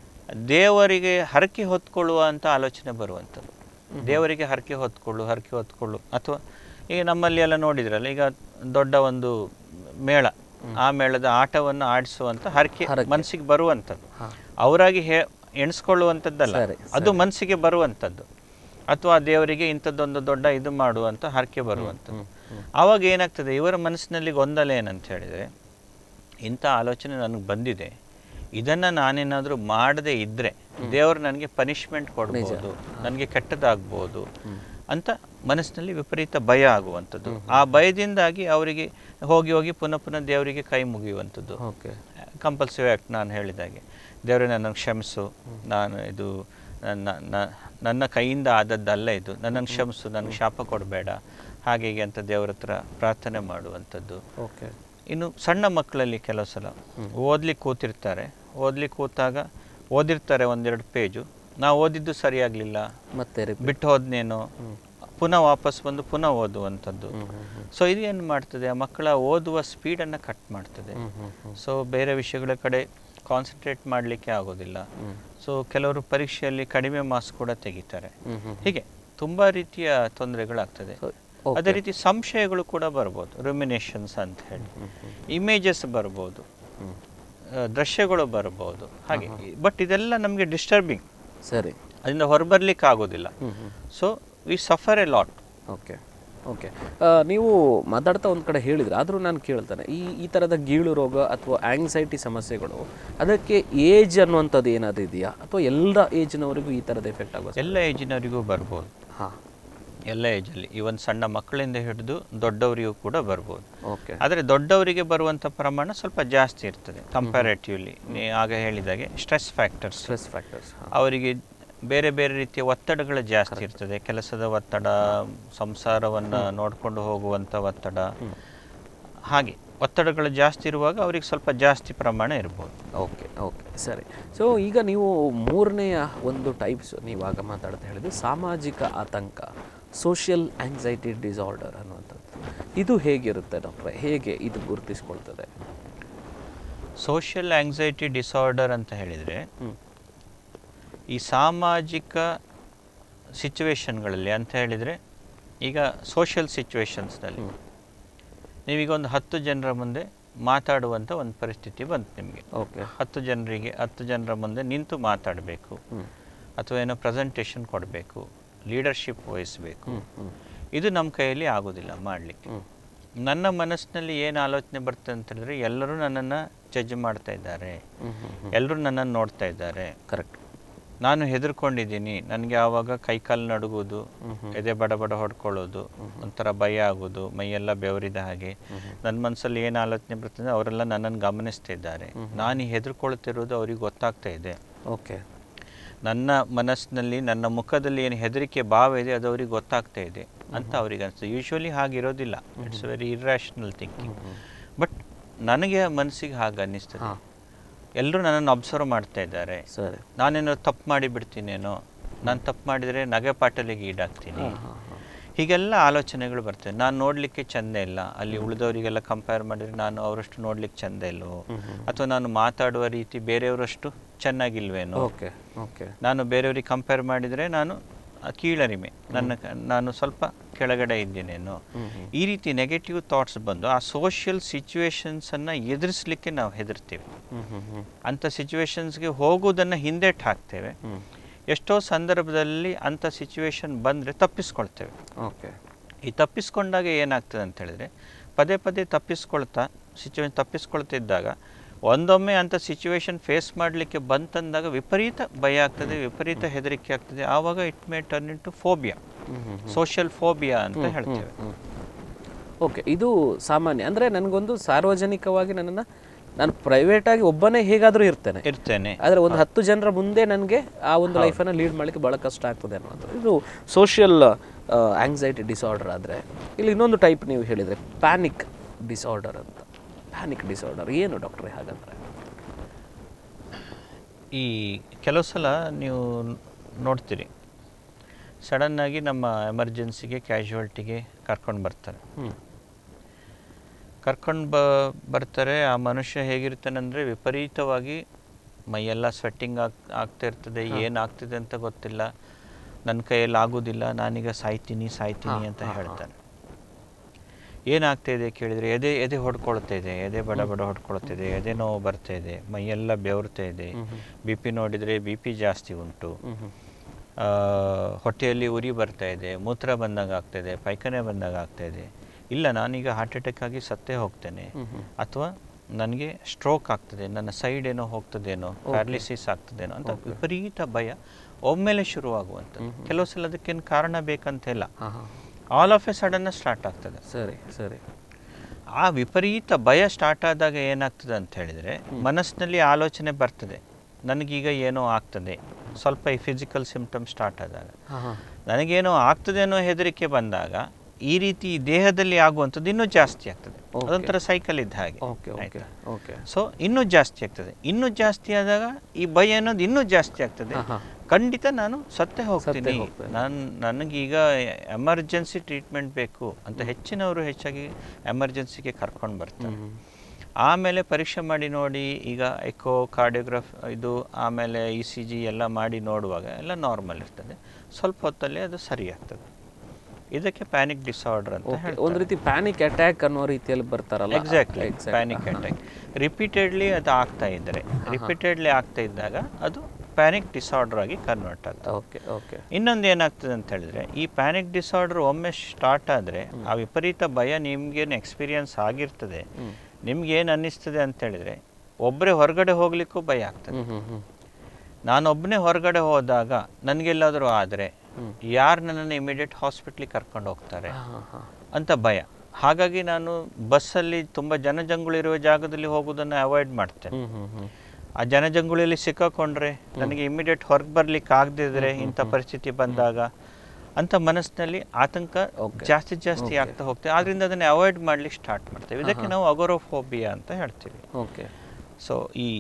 ದೇವರಿಗೆ ಹರಕೆ ಹೊತ್ಕೊಳ್ಳುವ ಅಂತ ಆಲೋಚನೆ ಬರುವಂಥದ್ದು ದೇವರಿಗೆ ಹರಕೆ ಹೊತ್ಕೊಳ್ಳು ಹರಕೆ ಹೊತ್ಕೊಳ್ಳು ಅಥವಾ ಈಗ ನಮ್ಮಲ್ಲಿ ಎಲ್ಲ ನೋಡಿದ್ರಲ್ಲ ಈಗ ದೊಡ್ಡ ಒಂದು ಮೇಳ ಆ ಮೇಳದ ಆಟವನ್ನು ಆಡಿಸುವಂತ ಹರಕೆ ಮನಸ್ಸಿಗೆ ಬರುವಂಥದ್ದು ಅವರಾಗಿ ಹೇ ಎಣಿಸ್ಕೊಳ್ಳುವಂಥದ್ದಲ್ಲ ಸರಿ, ಅದು ಮನಸ್ಸಿಗೆ ಬರುವಂಥದ್ದು ಅಥವಾ ದೇವರಿಗೆ ಇಂಥದ್ದೊಂದು ದೊಡ್ಡ ಇದು ಮಾಡುವಂತ ಹರಕೆ ಬರುವಂಥದ್ದು ಆವಾಗ ಏನಾಗ್ತದೆ ಇವರ ಮನಸ್ಸಿನಲ್ಲಿ ಗೊಂದಲ ಏನಂತ ಹೇಳಿದ್ರೆ ಇಂಥ ಆಲೋಚನೆ ನನಗೆ ಬಂದಿದೆ ಇದನ್ನ ನಾನೇನಾದ್ರೂ ಮಾಡದೇ ಇದ್ರೆ ದೇವರು ನನಗೆ ಪನಿಷ್ಮೆಂಟ್ ಕೊಡ್ಬೋದು ನನಗೆ ಕೆಟ್ಟದಾಗ್ಬೋದು ಅಂತ ಮನಸ್ಸಿನಲ್ಲಿ ವಿಪರೀತ ಭಯ ಆಗುವಂಥದ್ದು ಆ ಭಯದಿಂದಾಗಿ ಅವರಿಗೆ ಹೋಗಿ ಹೋಗಿ ಪುನಃ ಪುನಃ ದೇವರಿಗೆ ಕೈ ಮುಗಿಯುವಂಥದ್ದು ಓಕೆ ಕಂಪಲ್ಸರಿ ಆ್ಯಕ್ಟ್ ನಾನು ಹೇಳಿದಾಗೆ ದೇವರೇ ನನ್ನನ್ನು ಕ್ಷಮಿಸು ನಾನು ಇದು ನನ್ನ ನ- ನನ್ನ ಕೈಯಿಂದ ಆದದ್ದಲ್ಲ ಇದು ನನ್ನನ್ನು ಕ್ಷಮಿಸು ನನಗೆ ಶಾಪ ಕೊಡಬೇಡ ಹಾಗೆ ಹೀಗೆ ಅಂತ ದೇವರ ಹತ್ರ ಪ್ರಾರ್ಥನೆ ಮಾಡುವಂಥದ್ದು ಓಕೆ ಇನ್ನು ಸಣ್ಣ ಮಕ್ಕಳಲ್ಲಿ ಕೆಲವು ಸಲ ಓದ್ಲಿಕ್ಕೆ ಕೂತಿರ್ತಾರೆ ಓದ್ಲಿಕ್ಕೆ ಕೂತಾಗ ಓದಿರ್ತಾರೆ ಒಂದೆರಡು ಪೇಜು ನಾವು ಓದಿದ್ದು ಸರಿಯಾಗಲಿಲ್ಲ ಮತ್ತೆ repeat. ಬಿಟ್ಟು ಹೋದ್ನೇನೋ ಪುನಃ ವಾಪಸ್ ಬಂದು ಪುನಃ ಓದುವಂಥದ್ದು ಸೊ ಇದು ಏನು ಮಾಡ್ತದೆ ಆ ಮಕ್ಕಳ ಓದುವ ಸ್ಪೀಡನ್ನು ಕಟ್ ಮಾಡ್ತದೆ ಹ್ಮ್ ಹ್ಮ್ ಹ್ಮ್ ಸೊ ಬೇರೆ ವಿಷಯಗಳ ಕಡೆ ಕಾನ್ಸಂಟ್ರೇಟ್ ಮಾಡಲಿಕ್ಕೆ ಆಗೋದಿಲ್ಲ ಸೊ ಕೆಲವರು ಪರೀಕ್ಷೆಯಲ್ಲಿ ಕಡಿಮೆ ಮಾರ್ಕ್ಸ್ ಕೂಡ ತೆಗಿತಾರೆ ಹ್ಮ್ ಹ್ಮ್ ಹೀಗೆ ತುಂಬ ರೀತಿಯ ತೊಂದರೆಗಳಾಗ್ತದೆ So, ಅದೇ ರೀತಿ ಸಂಶಯಗಳು ಕೂಡ ಬರ್ಬೋದು ರುಮಿನೇಷನ್ಸ್ ಅಂತ ಹೇಳಿ ಇಮೇಜಸ್ ಬರ್ಬೋದು ಆ, ದೃಶ್ಯಗಳು ಬರ್ಬೋದು ಹಾಗೆ ಬಟ್ ಇದೆಲ್ಲ ನಮಗೆ ಡಿಸ್ಟರ್ಬಿಂಗ್ ಸರಿ ಅದರಿಂದ ಹೊರಬರ್ಲಿಕ್ಕೆ ಆಗೋದಿಲ್ಲ ಹ್ಮ್ ಹ್ಮ್ so we suffer a lot okay okay ನೀವು ಮಾತಾಡ್ತಾ ಒಂದು ಕಡೆ ಹೇಳಿದ್ರೆ ಆದರೂ ನಾನು ಕೇಳ್ತಾನೆ ಈ ಈ ಥರದ ಗೀಳು ರೋಗ ಅಥವಾ ಆಂಗ್ಸೈಟಿ ಸಮಸ್ಯೆಗಳು ಅದಕ್ಕೆ ಏಜ್ ಅನ್ನುವಂಥದ್ದು ಏನಾದರೂ ಇದೆಯಾ ಅಥವಾ ಎಲ್ಲ ಏಜ್ನವರಿಗೂ ಈ ಥರದ ಎಫೆಕ್ಟ್ ಆಗೋದು ಎಲ್ಲ ಏಜಿನವರಿಗೂ ಬರ್ಬೋದು ಹಾಂ ಎಲ್ಲ ಏಜಲ್ಲಿ ಇವನ್ ಸಣ್ಣ ಮಕ್ಕಳಿಂದ ಹಿಡಿದು ದೊಡ್ಡವರಿಗೂ ಕೂಡ ಬರ್ಬೋದು ಓಕೆ ಆದರೆ ದೊಡ್ಡವರಿಗೆ ಬರುವಂಥ ಪ್ರಮಾಣ ಸ್ವಲ್ಪ ಜಾಸ್ತಿ ಇರ್ತದೆ ಕಂಪ್ಯಾರೇಟಿವ್ಲಿ ಆಗ ಹೇಳಿದಾಗೆ ಸ್ಟ್ರೆಸ್ ಫ್ಯಾಕ್ಟರ್ಸ್ ಸ್ಟ್ರೆಸ್ ಫ್ಯಾಕ್ಟರ್ಸ್ ಅವರಿಗೆ ಬೇರೆ ಬೇರೆ ರೀತಿಯ ಒತ್ತಡಗಳು ಜಾಸ್ತಿ ಇರ್ತದೆ ಕೆಲಸದ ಒತ್ತಡ ಸಂಸಾರವನ್ನು ನೋಡಿಕೊಂಡು ಹೋಗುವಂಥ ಒತ್ತಡ ಹಾಗೆ ಒತ್ತಡಗಳು ಜಾಸ್ತಿ ಇರುವಾಗ ಅವ್ರಿಗೆ ಸ್ವಲ್ಪ ಜಾಸ್ತಿ ಪ್ರಮಾಣ ಇರ್ಬೋದು ಓಕೆ ಓಕೆ ಸರಿ ಸೊ ಈಗ ನೀವು ಮೂರನೆಯ ಒಂದು ಟೈಪ್ಸ್ ನೀವಾಗ ಮಾತಾಡ್ತಾ ಹೇಳಿದ್ದು ಸಾಮಾಜಿಕ ಆತಂಕ ಸೋಷಿಯಲ್ ಆಂಗ್ಸೈಟಿ ಡಿಸಾರ್ಡರ್ ಅನ್ನುವಂಥದ್ದು ಇದು ಹೇಗಿರುತ್ತೆ ಡಾಕ್ಟ್ರೆ ಹೇಗೆ ಇದು ಗುರುತಿಸ್ಕೊಳ್ತದೆ ಸೋಷಿಯಲ್ ಆಂಗ್ಸೈಟಿ ಡಿಸಾರ್ಡರ್ ಅಂತ ಹೇಳಿದರೆ ಹ್ಮ್. ಈ ಸಾಮಾಜಿಕ ಸಿಚುವೇಶನ್ಗಳಲ್ಲಿ ಅಂತ ಹೇಳಿದರೆ ಈಗ ಸೋಷಿಯಲ್ ಸಿಚುವೇಶನ್ಸ್ನಲ್ಲಿ ನೀವೀಗ ಒಂದು ಹತ್ತು ಜನರ ಮುಂದೆ ಮಾತಾಡುವಂಥ ಒಂದು ಪರಿಸ್ಥಿತಿ ಬಂತು ನಿಮಗೆ ಓಕೆ ಹತ್ತು ಜನರಿಗೆ ಹತ್ತು ಜನರ ಮುಂದೆ ನಿಂತು ಮಾತಾಡಬೇಕು ಹ್ಮ್. ಅಥವಾ ಏನೋ ಪ್ರೆಸೆಂಟೇಷನ್ ಕೊಡಬೇಕು ಲೀಡರ್ಶಿಪ್ ವಹಿಸಬೇಕು ಹ್ಮ್, ಹ್ಮ್, ಇದು ನಮ್ಮ ಕೈಯಲ್ಲಿ ಆಗೋದಿಲ್ಲ ಮಾಡಲಿಕ್ಕೆ ಹ್ಮ್. ನನ್ನ ಮನಸ್ಸಿನಲ್ಲಿ ಏನು ಆಲೋಚನೆ ಬರ್ತದೆ ಅಂತ ಹೇಳಿದ್ರೆ ಎಲ್ಲರೂ ನನ್ನನ್ನು ಜಡ್ಜ್ ಮಾಡ್ತಾ ಇದ್ದಾರೆ ಹ್ಮ್, ಹ್ಮ್, ಹ್ಮ್. ಎಲ್ಲರೂ ನನ್ನನ್ನು ನೋಡ್ತಾ ಇದ್ದಾರೆ ಕರೆಕ್ಟ್ ನಾನು ಹೆದರ್ಕೊಂಡಿದ್ದೀನಿ ನನಗೆ ಆವಾಗ ಕೈಕಾಲು ನಡುಗೋದು ಎದೆ ಬಡ ಬಡ ಹೊಡ್ಕೊಳ್ಳೋದು ಒಂಥರ ಭಯ ಆಗೋದು ಮೈಯೆಲ್ಲ ಬೆವರಿದ ಹಾಗೆ ನನ್ನ ಮನಸ್ಸಲ್ಲಿ ಏನು ಆಲೋಚನೆ ಬರ್ತದೆ ಅವರೆಲ್ಲ ನನ್ನನ್ನು ಗಮನಿಸ್ತಾ ಇದ್ದಾರೆ ನಾನು ಹೆದರ್ಕೊಳ್ತಿರೋದು ಅವ್ರಿಗೆ ಗೊತ್ತಾಗ್ತಾ ಇದೆ ಓಕೆ ನನ್ನ ಮನಸ್ಸಿನಲ್ಲಿ ನನ್ನ ಮುಖದಲ್ಲಿ ಏನು ಹೆದರಿಕೆ ಭಾವ ಇದೆ ಅದು ಅವ್ರಿಗೆ ಗೊತ್ತಾಗ್ತಾ ಇದೆ ಅಂತ ಅವ್ರಿಗೆ ಅನಿಸ್ತದೆ ಯೂಶ್ವಲಿ ಹಾಗಿರೋದಿಲ್ಲ it's very irrational thinking but ನನಗೆ ಮನಸ್ಸಿಗೆ ಹಾಗೆ ಅನ್ನಿಸ್ತದೆ ಹಾಂ ಎಲ್ಲರೂ ನನ್ನನ್ನು ಅಬ್ಸರ್ವ್ ಮಾಡ್ತಾ ಇದ್ದಾರೆ ಸರಿ ನಾನೇನೋ ತಪ್ಪು ಮಾಡಿ ಬಿಡ್ತೀನೇನೋ ನಾನು ತಪ್ಪು ಮಾಡಿದರೆ ನಗೆ ಪಾಟಲಿಗೆ ಈಡಾಗ್ತೀನಿ ಹಾಂ ಹಾಂ ಹಾಂ ಹೀಗೆಲ್ಲ ಆಲೋಚನೆಗಳು ಬರ್ತವೆ ನಾನು ನೋಡಲಿಕ್ಕೆ ಚಂದ ಇಲ್ಲ ಅಲ್ಲಿ ಉಳಿದವರಿಗೆಲ್ಲ ಕಂಪೇರ್ ಮಾಡಿದರೆ ನಾನು ಅವರಷ್ಟು ನೋಡ್ಲಿಕ್ಕೆ ಚಂದ ಇಲ್ವೋ ಅಥವಾ ನಾನು ಮಾತಾಡುವ ರೀತಿ ಬೇರೆಯವರಷ್ಟು ಚೆನ್ನಾಗಿಲ್ವೇನೋ ಓಕೆ ಓಕೆ ನಾನು ಬೇರೆಯವ್ರಿಗೆ ಕಂಪೇರ್ ಮಾಡಿದರೆ ನಾನು ಆ ಕೀಳರಿಮೆ ನನ್ನ ಕ- ನಾನು ಸ್ವಲ್ಪ ಕೆಳಗಡೆ ಇದ್ದೇನೇನೋ ಈ ರೀತಿ ನೆಗೆಟಿವ್ ಥಾಟ್ಸ್ ಬಂದು ಆ ಸೋಷಿಯಲ್ ಸಿಚುವೇಶನ್ಸನ್ನು ಎದುರಿಸಲಿಕ್ಕೆ ನಾವು ಹೆದರ್ತೀವಿ ಹ್ಞೂ ಹ್ಞೂ ಹ್ಞೂ ಅಂಥ ಸಿಚುವೇಶನ್ಸ್ಗೆ ಹೋಗೋದನ್ನು ಹಿಂದೆಟ್ಟು ಹಾಕ್ತೇವೆ ಹ್ಞೂ ಎಷ್ಟೋ ಸಂದರ್ಭದಲ್ಲಿ ಅಂಥ ಸಿಚುವೇಶನ್ ಬಂದರೆ ತಪ್ಪಿಸ್ಕೊಳ್ತೇವೆ ಓಕೆ ಈ ತಪ್ಪಿಸ್ಕೊಂಡಾಗ ಏನಾಗ್ತದೆ ಅಂತ ಹೇಳಿದ್ರೆ ಪದೇ ಪದೇ ತಪ್ಪಿಸ್ಕೊಳ್ತಾ ಸಿಚುವೇಶನ್ ತಪ್ಪಿಸ್ಕೊಳ್ತಿದ್ದಾಗ ಒಂದೊಮ್ಮೆ ಅಂಥ ಸಿಚುವೇಶನ್ ಫೇಸ್ ಮಾಡಲಿಕ್ಕೆ ಬಂತಂದಾಗ ವಿಪರೀತ ಭಯ ಆಗ್ತದೆ ವಿಪರೀತ ಹೆದರಿಕೆ ಆಗ್ತದೆ ಆವಾಗ it may turn into phobia ಹ್ಞೂ ಹ್ಞೂ ಸೋಷಿಯಲ್ ಫೋಬಿಯಾ ಅಂತ ಹೇಳ್ತೇವೆ ಓಕೆ ಇದು ಸಾಮಾನ್ಯ ಅಂದರೆ ನನಗೊಂದು ಸಾರ್ವಜನಿಕವಾಗಿ ನನ್ನನ್ನು ನಾನು ಪ್ರೈವೇಟಾಗಿ ಒಬ್ಬನೇ ಹೇಗಾದರೂ ಇರ್ತೇನೆ ಇರ್ತೇನೆ ಆದರೆ ಒಂದು ಹತ್ತು ಜನರ ಮುಂದೆ ನನಗೆ ಆ ಒಂದು ಲೈಫನ್ನು ಲೀಡ್ ಮಾಡಲಿಕ್ಕೆ ಭಾಳ ಕಷ್ಟ ಆಗ್ತದೆ ಅನ್ನೋದು ಇದು ಸೋಷಿಯಲ್ ಆಂಗ್ಸೈಟಿ ಡಿಸಾರ್ಡರ್ ಆದರೆ ಇಲ್ಲಿ ಇನ್ನೊಂದು ಟೈಪ್ ನೀವು ಹೇಳಿದರೆ ಪ್ಯಾನಿಕ್ ಡಿಸಾರ್ಡರ್ ಅಂತ ಪ್ಯಾನಿಕ್ ಡಿಸಾರ್ಡರ್ ಏನು ಡಾಕ್ಟ್ರೆ ಹಾಗಂದ್ರೆ ಈ ಕೆಲವು ಸಲ ನೀವು ನೋಡ್ತೀರಿ ಸಡನ್ನಾಗಿ ನಮ್ಮ ಎಮರ್ಜೆನ್ಸಿಗೆ ಕ್ಯಾಶುವಲ್ಟಿಗೆ ಕರ್ಕೊಂಡು ಬರ್ತಾರೆ ಹ್ಞೂ ಕರ್ಕೊಂಡು ಬ ಬರ್ತಾರೆ ಆ ಮನುಷ್ಯ ಹೇಗಿರ್ತಾನೆ ಅಂದರೆ ವಿಪರೀತವಾಗಿ ಮೈಯೆಲ್ಲ ಸ್ವೆಟ್ಟಿಂಗ್ ಆಗ್ ಆಗ್ತಾ ಇರ್ತದೆ ಏನಾಗ್ತಿದೆ ಅಂತ ಗೊತ್ತಿಲ್ಲ ನನ್ನ ಕೈಯಲ್ಲಿ ಆಗೋದಿಲ್ಲ ನಾನೀಗ ಸಾಯ್ತೀನಿ ಸಾಯ್ತೀನಿ ಅಂತ ಹೇಳ್ತಾನೆ ಏನಾಗ್ತಾ ಇದೆ ಕೇಳಿದರೆ ಎದೆ ಎದೆ ಹೊಡ್ಕೊಳ್ತಾ ಇದೆ ಎದೆ ಬಡ ಬಡ ಹೊಡ್ಕೊಳ್ತಾ ಇದೆ ಎದೆ ನೋವು ಬರ್ತಾ ಇದೆ ಮೈಯೆಲ್ಲ ಬೆವರ್ತಾ ಇದೆ ಬಿ ಪಿ ನೋಡಿದರೆ ಬಿ ಪಿ ಜಾಸ್ತಿ ಉಂಟು ಹ್ಞೂ ಹ್ಞೂ ಆ, ಹೊಟ್ಟೆಯಲ್ಲಿ ಉರಿ ಬರ್ತಾ ಇದೆ ಮೂತ್ರ ಬಂದಾಗ ಆಗ್ತಾ ಇದೆ ಪೈಖಾನೆ ಬಂದಾಗ ಆಗ್ತಾ ಇದೆ ಇಲ್ಲ ನಾನೀಗ ಹಾರ್ಟ್ ಅಟ್ಯಾಕ್ ಆಗಿ ಸತ್ತೇ ಹೋಗ್ತೇನೆ ಅಥವಾ ನನಗೆ ಸ್ಟ್ರೋಕ್ ಆಗ್ತದೆ ನನ್ನ ಸೈಡ್ ಏನೋ ಹೋಗ್ತದೇನೋ ಪ್ಯಾರಲಿಸಿಸ್ ಆಗ್ತದೇನೋ ಅಂತ ವಿಪರೀತ ಭಯ ಒಮ್ಮೆಲೆ ಶುರುವಾಗುವಂಥದ್ದು ಕೆಲವು ಸಲ ಅದಕ್ಕೇನು ಕಾರಣ ಬೇಕಂತ ಇಲ್ಲ ಹಾಂ ಹಾಂ ಆಲ್ ಆಫ್ ಎ ಸಡನ್ನ ಸ್ಟಾರ್ಟ್ ಆಗ್ತದೆ ಸರಿ ಸರಿ ಆ ವಿಪರೀತ ಭಯ ಸ್ಟಾರ್ಟ್ ಆದಾಗ ಏನಾಗ್ತದೆ ಅಂತ ಹೇಳಿದರೆ ಮನಸ್ಸಿನಲ್ಲಿ ಆಲೋಚನೆ ಬರ್ತದೆ ನನಗೀಗ ಏನೋ ಆಗ್ತದೆ ಸ್ವಲ್ಪ ಈ ಫಿಸಿಕಲ್ ಸಿಂಪ್ಟಮ್ ಸ್ಟಾರ್ಟ್ ಆದಾಗ ಹಾಂ ಹಾಂ ನನಗೇನೋ ಆಗ್ತದೆ ಅನ್ನೋ ಹೆದರಿಕೆ ಬಂದಾಗ ಈ ರೀತಿ ದೇಹದಲ್ಲಿ ಆಗುವಂಥದ್ದು ಇನ್ನೂ ಜಾಸ್ತಿ ಆಗ್ತದೆ Okay. ಅದೊಂಥರ ಸೈಕಲ್ ಇದ್ದ ಹಾಗೆ ಓಕೆ ಓಕೆ ಆಯ್ತಾ? ಓಕೆ ಸೊ ಇನ್ನೂ ಜಾಸ್ತಿ ಆಗ್ತದೆ ಇನ್ನೂ ಜಾಸ್ತಿ ಆದಾಗ ಈ ಭಯ ಅನ್ನೋದು ಇನ್ನೂ ಜಾಸ್ತಿ ಆಗ್ತದೆ ಹಾ, ಹಾ. ಖಂಡಿತ ನಾನು ಸತ್ತೇ ಹೋಗ್ತೀನಿ ಹೋಗ್ತೇನೆ. ನಾನು ನನಗೀಗ ಎಮರ್ಜೆನ್ಸಿ ಟ್ರೀಟ್ಮೆಂಟ್ ಬೇಕು ಅಂತ ಹೆಚ್ಚಿನವರು ಹೆಚ್ಚಾಗಿ ಎಮರ್ಜೆನ್ಸಿಗೆ ಕರ್ಕೊಂಡು ಬರ್ತಾರೆ ಆಮೇಲೆ ಪರೀಕ್ಷೆ ಮಾಡಿ ನೋಡಿ ಈಗ ಎಕೋ ಕಾರ್ಡಿಯೋಗ್ರಾಫ್ ಇದು ಆಮೇಲೆ ಇ ಸಿ ಜಿ ಎಲ್ಲ ಮಾಡಿ ನೋಡುವಾಗ ಎಲ್ಲ ನಾರ್ಮಲ್ ಇರ್ತದೆ ಸ್ವಲ್ಪ ಹೊತ್ತಲ್ಲಿ ಅದು ಸರಿ ಆಗ್ತದೆ ಇದಕ್ಕೆ ಪ್ಯಾನಿಕ್ ಡಿಸಾರ್ಡರ್ ಅಂತ ಓಕೆ ಒಂದು ರೀತಿ ಪ್ಯಾನಿಕ್ ಅಟ್ಯಾಕ್ ಅನ್ನೋ ರೀತಿಯಲ್ಲಿ ಬರ್ತಾರಲ್ಲ ಎಕ್ಸಾಕ್ಟ್ಲಿ ಪ್ಯಾನಿಕ್ ಅಟ್ಯಾಕ್ ರಿಪೀಟೆಡ್ಲಿ ಅದು ಆಗ್ತಾ ಇದ್ದರೆ ರಿಪೀಟೆಡ್ಲಿ ಆಗ್ತಾ ಇದ್ದಾಗ ಅದು ಪ್ಯಾನಿಕ್ ಡಿಸಾರ್ಡರ್ ಆಗಿ ಕನ್ವರ್ಟ್ ಆಗ್ತದೆ ಓಕೆ ಓಕೆ ಇನ್ನೊಂದು ಏನಾಗ್ತದೆ ಅಂತ ಹೇಳಿದ್ರೆ ಈ ಪ್ಯಾನಿಕ್ ಡಿಸಾರ್ಡರ್ ಒಮ್ಮೆ ಸ್ಟಾರ್ಟ್ ಆದರೆ ಆ ವಿಪರೀತ ಭಯ ನಿಮ್ಗೇನು ಎಕ್ಸ್ಪೀರಿಯನ್ಸ್ ಆಗಿರ್ತದೆ ನಿಮ್ಗೆ ಏನು ಅನ್ನಿಸ್ತದೆ ಅಂತ ಹೇಳಿದ್ರೆ ಒಬ್ಬರೇ ಹೊರಗಡೆ ಹೋಗ್ಲಿಕ್ಕೂ ಭಯ ಆಗ್ತದೆ ಹ್ಞೂ ಹ್ಞೂ ಹ್ಞೂ ನಾನೊಬ್ಬನೇ ಹೊರಗಡೆ ಹೋದಾಗ ನನಗೆಲ್ಲಾದರೂ ಆದರೆ ಯಾರು ನನ್ನನ್ನು ಇಮಿಡಿಯೇಟ್ ಹಾಸ್ಪಿಟ್ಲಿಗೆ ಕರ್ಕೊಂಡು ಹೋಗ್ತಾರೆ ಹಾಂ ಹಾಂ ಅಂತ ಭಯ ಹಾಗಾಗಿ ನಾನು ಬಸ್ಸಲ್ಲಿ ತುಂಬ ಜನಜಂಗುಳಿರುವ ಜಾಗದಲ್ಲಿ ಹೋಗೋದನ್ನು ಅವಾಯ್ಡ್ ಮಾಡ್ತೇನೆ ಹ್ಞೂ ಹ್ಞೂ ಹ್ಞೂ ಆ ಜನಜಂಗುಳಿಯಲ್ಲಿ ಸಿಕ್ಕಾಕೊಂಡ್ರೆ ನನಗೆ ಇಮಿಡಿಯೇಟ್ ಹೊರಗೆ ಬರ್ಲಿಕ್ಕೆ ಆಗದಿದ್ರೆ ಇಂಥ ಪರಿಸ್ಥಿತಿ ಬಂದಾಗ ಅಂತ ಮನಸ್ಸಿನಲ್ಲಿ ಆತಂಕ ಜಾಸ್ತಿ ಜಾಸ್ತಿ ಆಗ್ತಾ ಹೋಗ್ತೇವೆ ಆದ್ರಿಂದ ಅದನ್ನ ಅವಾಯ್ಡ್ ಮಾಡ್ಲಿಕ್ಕೆ ಸ್ಟಾರ್ಟ್ ಮಾಡ್ತೇವೆ ಇದಕ್ಕೆ ನಾವು ಅಗೋರೋಫೋಬಿಯಾ ಅಂತ ಹೇಳ್ತೀವಿ ಓಕೆ ಸೊ ಈ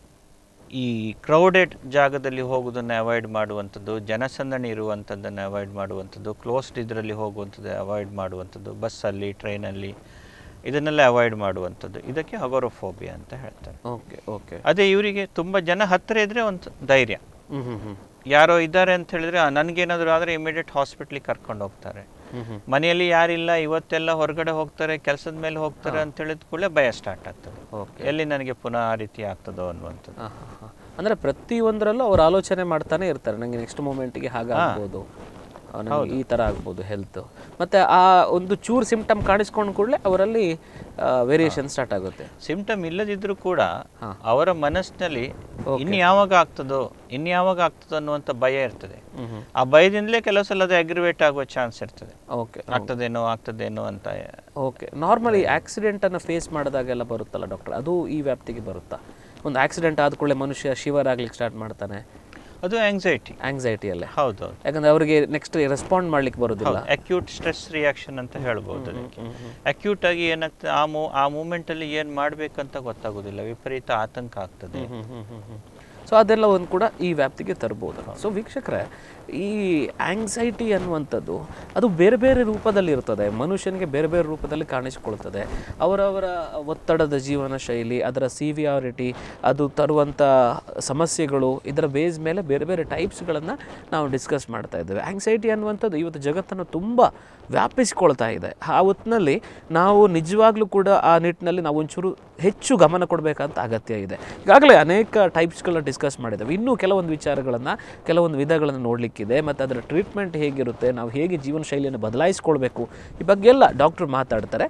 ಈ ಕ್ರೌಡೆಡ್ ಜಾಗದಲ್ಲಿ ಹೋಗೋದನ್ನು ಅವಾಯ್ಡ್ ಮಾಡುವಂಥದ್ದು ಜನಸಂದಣಿ ಇರುವಂಥದ್ದನ್ನು ಅವಾಯ್ಡ್ ಮಾಡುವಂಥದ್ದು ಕ್ಲೋಸ್ಡ್ ಇದರಲ್ಲಿ ಹೋಗುವಂಥದ್ದು ಅವಾಯ್ಡ್ ಮಾಡುವಂಥದ್ದು ಬಸ್ಸಲ್ಲಿ ಟ್ರೈನಲ್ಲಿ ಇದನ್ನೆಲ್ಲ ಅವಾಯ್ಡ್ ಮಾಡುವಂಥದ್ದು ಇದಕ್ಕೆ ಅಗೋರೋಫೋಬಿಯಾ ಅಂತ ಹೇಳ್ತಾರೆ ಓಕೆ ಓಕೆ ಅದೇ ಇವರಿಗೆ ತುಂಬ ಜನ ಹತ್ತಿರ ಇದ್ರೆ ಒಂದು ಧೈರ್ಯ ಹ್ಞೂ ಹ್ಞೂ ಹ್ಞೂ ಯಾರೋ ಇದ್ದಾರೆ ಅಂತ ಹೇಳಿದ್ರೆ ನನಗೇನಾದರೂ ಆದರೆ ಇಮಿಡಿಯೇಟ್ ಹಾಸ್ಪಿಟ್ಲಿಗೆ ಕರ್ಕೊಂಡು ಹೋಗ್ತಾರೆ ಹ್ಞೂ ಹ್ಞೂ ಮನೆಯಲ್ಲಿ ಯಾರಿಲ್ಲ ಇವತ್ತೆಲ್ಲ ಹೊರಗಡೆ ಹೋಗ್ತಾರೆ ಕೆಲಸದ ಮೇಲೆ ಹೋಗ್ತಾರೆ ಅಂತ ಹೇಳಿದ ಕೂಡಲೇ ಭಯ ಸ್ಟಾರ್ಟ್ ಆಗ್ತದೆ ಓಕೆ ಎಲ್ಲಿ ನನಗೆ ಪುನಃ ಆ ರೀತಿ ಆಗ್ತದೋ ಅನ್ನುವಂಥದ್ದು ಹಾಂ ಹಾಂ ಹಾಂ ಅಂದರೆ ಪ್ರತಿಯೊಂದರಲ್ಲೂ ಅವ್ರು ಆಲೋಚನೆ ಮಾಡ್ತಾನೆ ಇರ್ತಾರೆ ನನಗೆ ನೆಕ್ಸ್ಟ್ ಮೂಮೆಂಟಿಗೆ ಹಾಗಾಗ್ಬೋದು ನನಗೆ ಈ ಥರ ಆಗ್ಬೋದು ಹೆಲ್ತ್ ಮತ್ತು ಆ ಒಂದು ಚೂರು ಸಿಂಪ್ಟಮ್ ಕಾಣಿಸ್ಕೊಂಡು ಕೂಡಲೇ ಅವರಲ್ಲಿ ವೇರಿಯೇಷನ್ ಸ್ಟಾರ್ಟ್ ಆಗುತ್ತೆ ಸಿಂಪ್ಟಮ್ ಇಲ್ಲದಿದ್ರೂ ಕೂಡ ಅವರ ಮನಸ್ಸಿನಲ್ಲಿ ಇನ್ನು ಯಾವಾಗ ಆಗ್ತದೋ ಇನ್ನು ಯಾವಾಗ ಆಗ್ತದೋ ಅನ್ನುವಂಥ ಭಯ ಇರ್ತದೆ ಆ ಭಯದಿಂದಲೇ ಕೆಲವು ಸಲ ಅದು ಅಗ್ರಿವೇಟ್ ಆಗುವ ಚಾನ್ಸ್ ಇರ್ತದೆ ಓಕೆ ಆಗ್ತದೇನೋ ಆಗ್ತದೇನೋ ಅಂತ ಓಕೆ ನಾರ್ಮಲಿ ಆಕ್ಸಿಡೆಂಟನ್ನು ಫೇಸ್ ಮಾಡಿದಾಗೆಲ್ಲ ಬರುತ್ತಲ್ಲ ಡಾಕ್ಟರ್ ಅದು ಈ ವ್ಯಾಪ್ತಿಗೆ ಬರುತ್ತಾ ಒಂದು ಆಕ್ಸಿಡೆಂಟ್ ಆದ ಕೂಡಲೇ ಮನುಷ್ಯ ಶಿವರ್ ಆಗ್ಲಿಕ್ಕೆ ಸ್ಟಾರ್ಟ್ ಮಾಡ್ತಾನೆ ಅದು ಆಂಗ್ಸೈಟಿ ಆಂಗ್ಸೈಟಿಯಲ್ಲೇ ಹೌದು ಯಾಕಂದ್ರೆ ಅವರಿಗೆ ನೆಕ್ಸ್ಟ್ ರೆಸ್ಪಾಂಡ್ ಮಾಡ್ಲಿಕ್ಕೆ ಬರೋದಿಲ್ಲ ಅಕ್ಯೂಟ್ ಸ್ಟ್ರೆಸ್ ರಿಯಾಕ್ಷನ್ ಅಂತ ಹೇಳ್ಬೋದು ಅದಕ್ಕೆ ಅಕ್ಯೂಟ್ ಆಗಿ ಏನಾಗ್ತದೆ ಆ ಮೂ ಆ ಮೂಮೆಂಟಲ್ಲಿ ಏನು ಮಾಡಬೇಕಂತ ಗೊತ್ತಾಗೋದಿಲ್ಲ ವಿಪರೀತ ಆತಂಕ ಆಗ್ತದೆ ಸೊ ಅದೆಲ್ಲ ಒಂದು ಕೂಡ ಈ ವ್ಯಾಪ್ತಿಗೆ ತರ್ಬೋದು ಸೊ ವೀಕ್ಷಕರೇ ಈ ಆಂಗ್ಸೈಟಿ ಅನ್ನುವಂಥದ್ದು ಅದು ಬೇರೆ ಬೇರೆ ರೂಪದಲ್ಲಿ ಇರ್ತದೆ ಮನುಷ್ಯನಿಗೆ ಬೇರೆ ಬೇರೆ ರೂಪದಲ್ಲಿ ಕಾಣಿಸಿಕೊಳ್ತದೆ ಅವರವರ ಒತ್ತಡದ ಜೀವನ ಶೈಲಿ ಅದರ ಸಿವಿಯಾರಿಟಿ ಅದು ತರುವಂಥ ಸಮಸ್ಯೆಗಳು ಇದರ ಬೇಸ್ ಮೇಲೆ ಬೇರೆ ಬೇರೆ ಟೈಪ್ಸ್ಗಳನ್ನು ನಾವು ಡಿಸ್ಕಸ್ ಮಾಡ್ತಾ ಇದ್ದೇವೆ ಆಂಗ್ಸೈಟಿ ಅನ್ನುವಂಥದ್ದು ಇವತ್ತು ಜಗತ್ತನ್ನು ತುಂಬ ವ್ಯಾಪಿಸ್ಕೊಳ್ತಾ ಇದೆ ಆ ಹೊತ್ತಿನಲ್ಲಿ ನಾವು ನಿಜವಾಗ್ಲೂ ಕೂಡ ಆ ನಿಟ್ಟಿನಲ್ಲಿ ನಾವು ಒಂಚೂರು ಹೆಚ್ಚು ಗಮನ ಕೊಡಬೇಕಂತ ಅಗತ್ಯ ಇದೆ ಈಗಾಗಲೇ ಅನೇಕ ಟೈಪ್ಸ್ಗಳನ್ನ ಡಿಸ್ಕಸ್ ಮಾಡಿದ್ದೇವೆ ಇನ್ನೂ ಕೆಲವೊಂದು ವಿಚಾರಗಳನ್ನು ಕೆಲವೊಂದು ವಿಧಗಳನ್ನು ನೋಡಲಿಕ್ಕಿದೆ ಮತ್ತು ಅದರ ಟ್ರೀಟ್ಮೆಂಟ್ ಹೇಗಿರುತ್ತೆ ನಾವು ಹೇಗೆ ಜೀವನ ಶೈಲಿಯನ್ನು ಬದಲಾಯಿಸ್ಕೊಳ್ಬೇಕು ಈ ಬಗ್ಗೆ ಎಲ್ಲ ಡಾಕ್ಟ್ರು ಮಾತಾಡ್ತಾರೆ